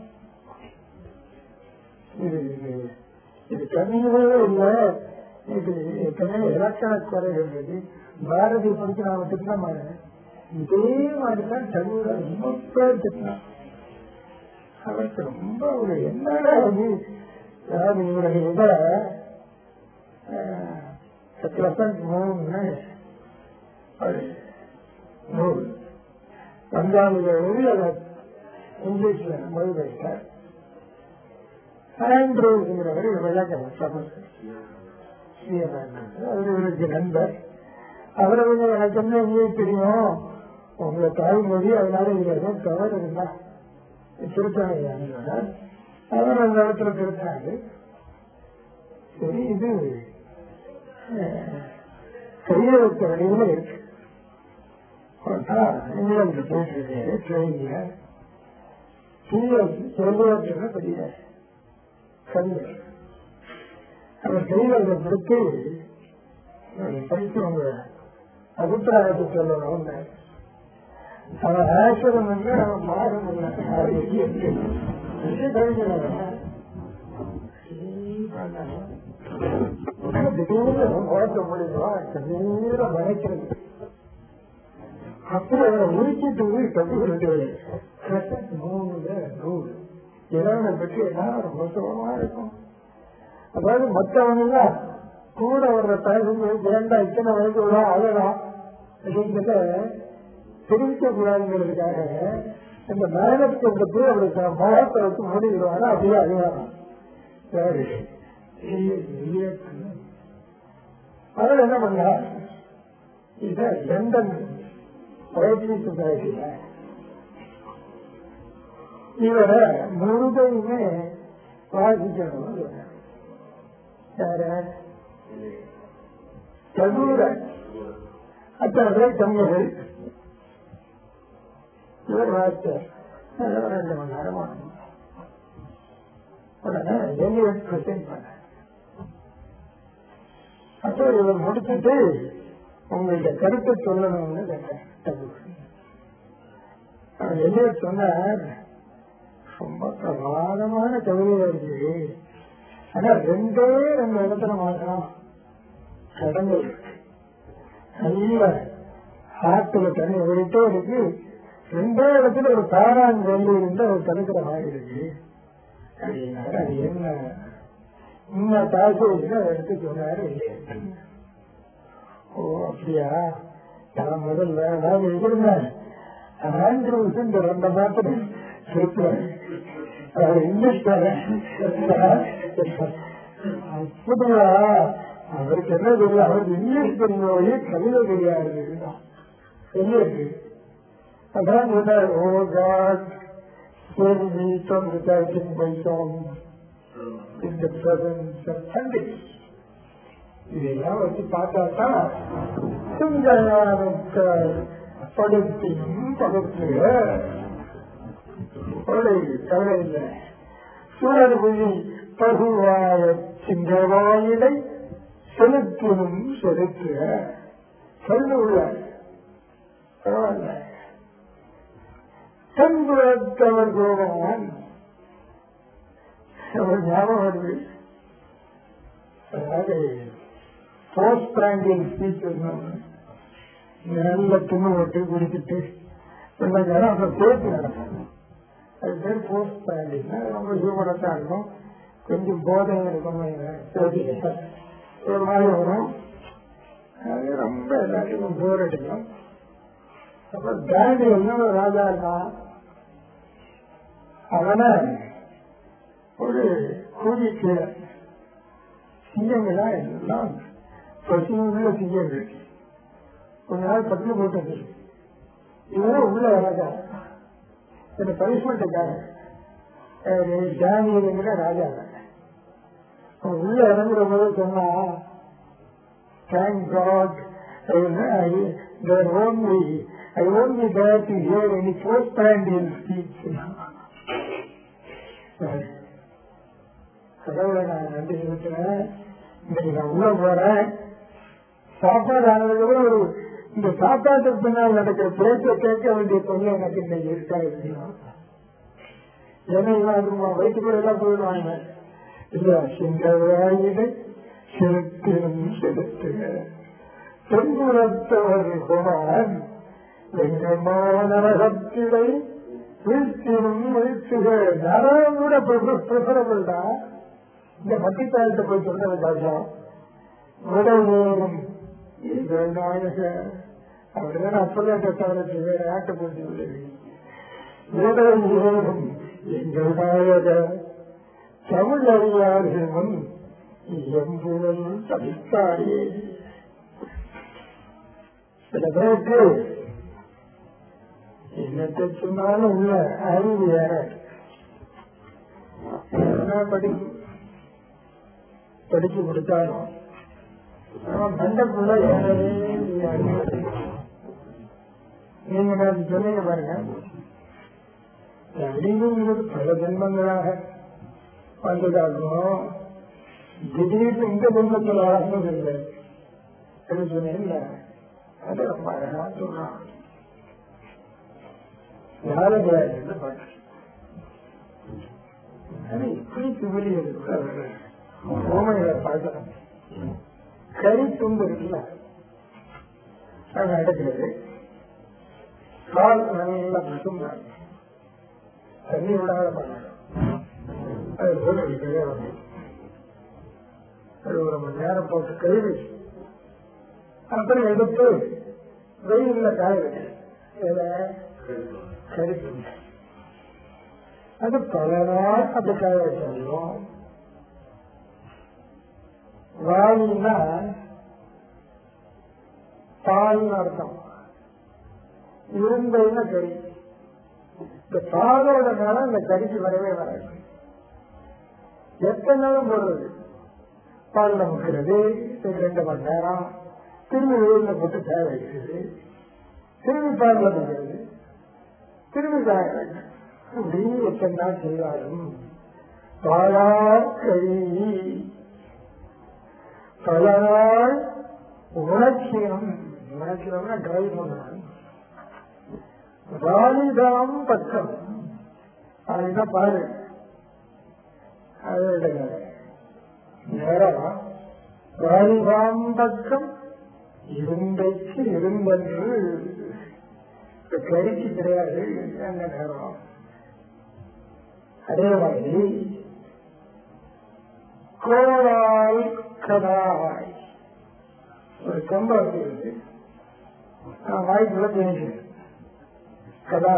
இது இது இது கம்மியவே இல்லை இது எத்தனையோ இலக்கண குறைகள் இருக்கு பாரதி படிச்சு நாம திட்டமா இதே மாதிரிதான் தமிழ் ரொம்ப பேர் திட்டினான் அவருக்கு ரொம்ப ஒரு என்னடா இது அதாவது இவருடைய இத லெசன் மூணு ஒரு நூல் பஞ்சாபில எழுதி அதை இங்கிலீஷ்ல மொழிபெயர்த்தார் ஆண்ட்ரோஸ்ங்கிறவர் விளக்கம் தமிழ் அவர் இவருக்கு நண்பர் அவரை கொஞ்சம் எனக்கு என்ன உங்களுக்கு தெரியும் உங்களை தாய்மொழி அதனால இதுல எதுவும் தவறு இருந்தா திருத்தாங்க அவர் அந்த இடத்துல திருத்தாங்க சரி இது கையெழுத்து வடிவில் இருக்கு இங்கிலாந்து பேசிருக்காரு ட்ரெயின்ல சொல்லுவாங்க பெரிய கவிஞர் அவர் கைவர்கள் கொடுத்து படித்தவங்க அபிப்பிராயத்தை சொல்லணும் அவன் ஆசிரம் வந்து அவன் மாறும் திடீர்னு ஓட்ட முடியுமா கண்ணீர மறைக்கிறது அப்புறம் அவனை முடிச்சிட்டு கட்டி சொல்லிட்டு நூலுல நூல் இறைவனை பற்றி என்ன மோசமா இருக்கும் அதாவது மற்றவங்க கூட வர்ற தகவல் வேண்டாம் இத்தனை வயசு விட அழகாம் அப்படிங்கிறத தெரிவிக்க கூடாதுங்கிறதுக்காக இந்த மேலத்தை பற்றி அவருக்கு முகத்தை வச்சு மூடிடுவாங்க அப்படியே அழுவாங்க சரி அவர் என்ன பண்ணார் இத லண்டன் போயட்ரி சொசைட்டில இவரை முழுதையுமே வாசிக்கணும் தகுர அத்தனை பேர் தமிழர்கள் இவர் வாசித்தார் ரெண்டு மணி நேரம் உடனே எலியட் பிரசன்ட் பண்ண அப்போ இவர் முடிச்சுட்டு உங்களுடைய கருத்தை சொல்லணும்னு கேட்டேன் எலியட் சொன்னார் ரொம்ப பிரமாதமான கவிதையா இருக்கு ஆனா ரெண்டே ரெண்டு இடத்துல மாற்றணும் கடவுள் நல்ல ஆற்றுல தண்ணி ஓடிட்டே இருக்கு ரெண்டே இடத்துல ஒரு தாரான் வெள்ளி இருந்து அவர் தடுக்கிற மாதிரி இருக்கு அப்படின்னாரு அது என்ன இன்னும் காசு எடுத்து சொன்னாரு ஓ அப்படியா நான் முதல்ல நான் இருந்தேன் ஆண்ட்ரூஸ் இந்த ரெண்டு மாத்திரம் இருக்கிறேன் அவர் இங்கிலீஷ் அப்படியா அவருக்கு என்ன தெரியும் அவருக்கு இங்கிலீஷ் தெரிஞ்சவரையே கவிதை தெரியாது தெரியாது அதான் சொன்னார் oh God save me from reciting my songs in the presence of Pandits. இதெல்லாம் வச்சு பார்த்தா சுந்தரத்தை படுத்தியும் படுத்துக கொலை கவலை இல்லை சூழல் குழி பகுவாய சிங்கவாயிலை செலுத்தினும் செலுத்துக சொல்லு உள்ள பரவாயில்ல தன்புறத்தவர் கோபவான் அவர் ஞாபகம் வருது அதாவது போஸ்ட் பிராண்டிங் ஸ்பீச் நல்ல துணி ஓட்டு குடிச்சிட்டு கொஞ்ச நேரம் அப்புறம் பேச்சு நடக்கும் அது பேர் போஸ்ட் பிராண்டிங் ரொம்ப ஹியூமனஸா இருக்கும் கொஞ்சம் போதை இருக்கும் ஒரு மாதிரி வரும் அது ரொம்ப எல்லாத்துக்கும் போர் அடிக்கும் அப்ப காந்தி என்ன ராஜா இருக்கான் அவனை ஒரு கூலி கீழே சிங்கங்களா எல்லாம் பசி உள்ள சிங்கங்கள் கொஞ்ச நாள் பட்டினி போட்டது இவரும் உள்ள ராஜா இந்த பனிஷ்மெண்ட்டுக்காக ஜானியங்கிற ராஜா அவன் உள்ள இறங்குற போது சொன்னா thank God there only I only there to hear any post பேண்டியல் ஸ்பீச் கடவுளை நான் நன்றி செலுத்துறேன் இன்னைக்கு நான் உள்ள போறேன் சாப்பாடு ஆனதுக்கு ஒரு இந்த சாப்பாட்டுக்கு பின்னால் நடக்கிற பேச்சை கேட்க வேண்டிய தொல்லை எனக்கு இன்னைக்கு இருக்கா இல்லையா ஏன்னா இவன் வயிற்றுக்குள்ள எல்லாம் போயிடுவாங்க இல்ல சிங்கவாயிடை செலுத்தினும் செலுத்துக தென்புறத்தவர் குமாரன் வெங்கமானரகத்திடை வீழ்த்தினும் வீழ்த்துக நரகம் கூட ப்ரிஃபரபிள் தான் இந்த மத்தித்தாயத்தை போய் சொல்றது காட்டும் உடலும் நாயக அப்படிதான் அப்பதான் கஷ்டவரத்து வேற ஆட்ட போட்டு உடலும் எங்கள் நாயக தமிழ் அறியார்கள் முன் எம்புழல் தவித்தாயே சில பேருக்கு என்னத்தை சொன்னாலும் உள்ள அறிவு வேற படி படிச்சு கொடுத்தாலும் அவன் மண்டக்குள்ள ஏறவே முடியாது நீங்க நான் சொன்னீங்க பாருங்க அறிவுங்கிறது பல ஜென்மங்களாக வந்ததாகும் திடீர்னு இந்த ஜென்மத்தில் ஆகுவதில்லை என்று சொன்னீங்கல்ல அது ரொம்ப அழகா சொல்றான் யாரும் பாட்டு அது இப்படி குமிழி இருக்கு ஓமைகளை பார்க்கலாம் கறி துண்டு இருக்குல்ல அது நடக்கிறது கால் நல்லா மட்டும் தண்ணி விடாத பண்ணணும் அது போல இருக்கவே வரும் அது ஒரு மணி நேரம் போட்டு கழுவி அப்புறம் எடுத்து வெயில்ல காய வச்சு கறி துண்டு அது பல நாள் அது காய வச்சாலும் வாலின்னா பால்னு அர்த்தம் இருந்ததுன்னா கறி இந்த பாலோட நேரம் இந்த கறிக்கு வரவே வராது எத்தனை நேரம் போடுறது பால்ல முக்கிறது ரெண்டு மணி நேரம் திரும்பி வெயில போட்டு காய வைக்கிறது திரும்பி பால்ல முக்கிறது திரும்பி காய வைக்கிறது இப்படி எத்தனை நாள் செய்தாலும் பாலா கறி பல நாள் உணர்ச்சியம் உணர்ச்சியம்னா ட்ரை பண்ணணும் வாலிதாம் பக்கம் அதுதான் பாரு அது நேரம் வாலிதாம் பக்கம் இருந்தைக்கு இருந்தன்று கறிக்கு கிடையாது அந்த நேரம் அதே மாதிரி கோளாய் கதாய் ஒரு கம்பம் இருக்கு நான் வாய்க்குள்ள திணிக்கிறேன் கதா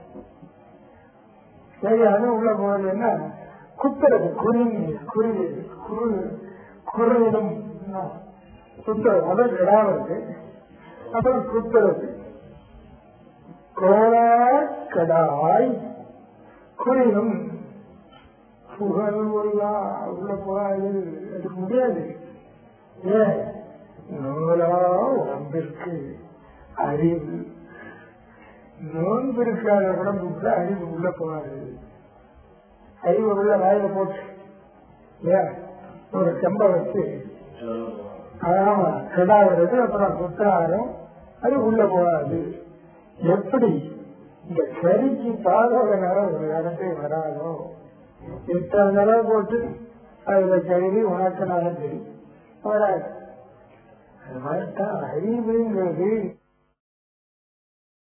சரி அது உள்ள போனது என்ன குத்துறது குருவி குருவி குரு குருவிடும் குத்துறது முதல் விடாவது அப்புறம் குத்துறது கோலா கடாய் குருவிடும் புகழ் உள்ளா உள்ள போகாது எடுக்க முடியாது ஏன் நூலா உடம்பிற்கு அறிவு நோன்பு இருக்காத உடம்புக்குள்ள அறிவு உள்ள போகாது அறிவு உள்ள வாயில போட்டு ஏன் ஒரு செம்ப வச்சு ஆமா கிடாவது அப்புறம் குத்தாரம் அது உள்ள போகாது எப்படி இந்த கறிக்கு பாதக நேரம் ஒரு இடத்தை வராதோ எத்தனை தடவை போட்டு அதுல கழுவி உனக்கு நகர்ந்து வராது அது மாதிரி தான் அறிவுங்கிறது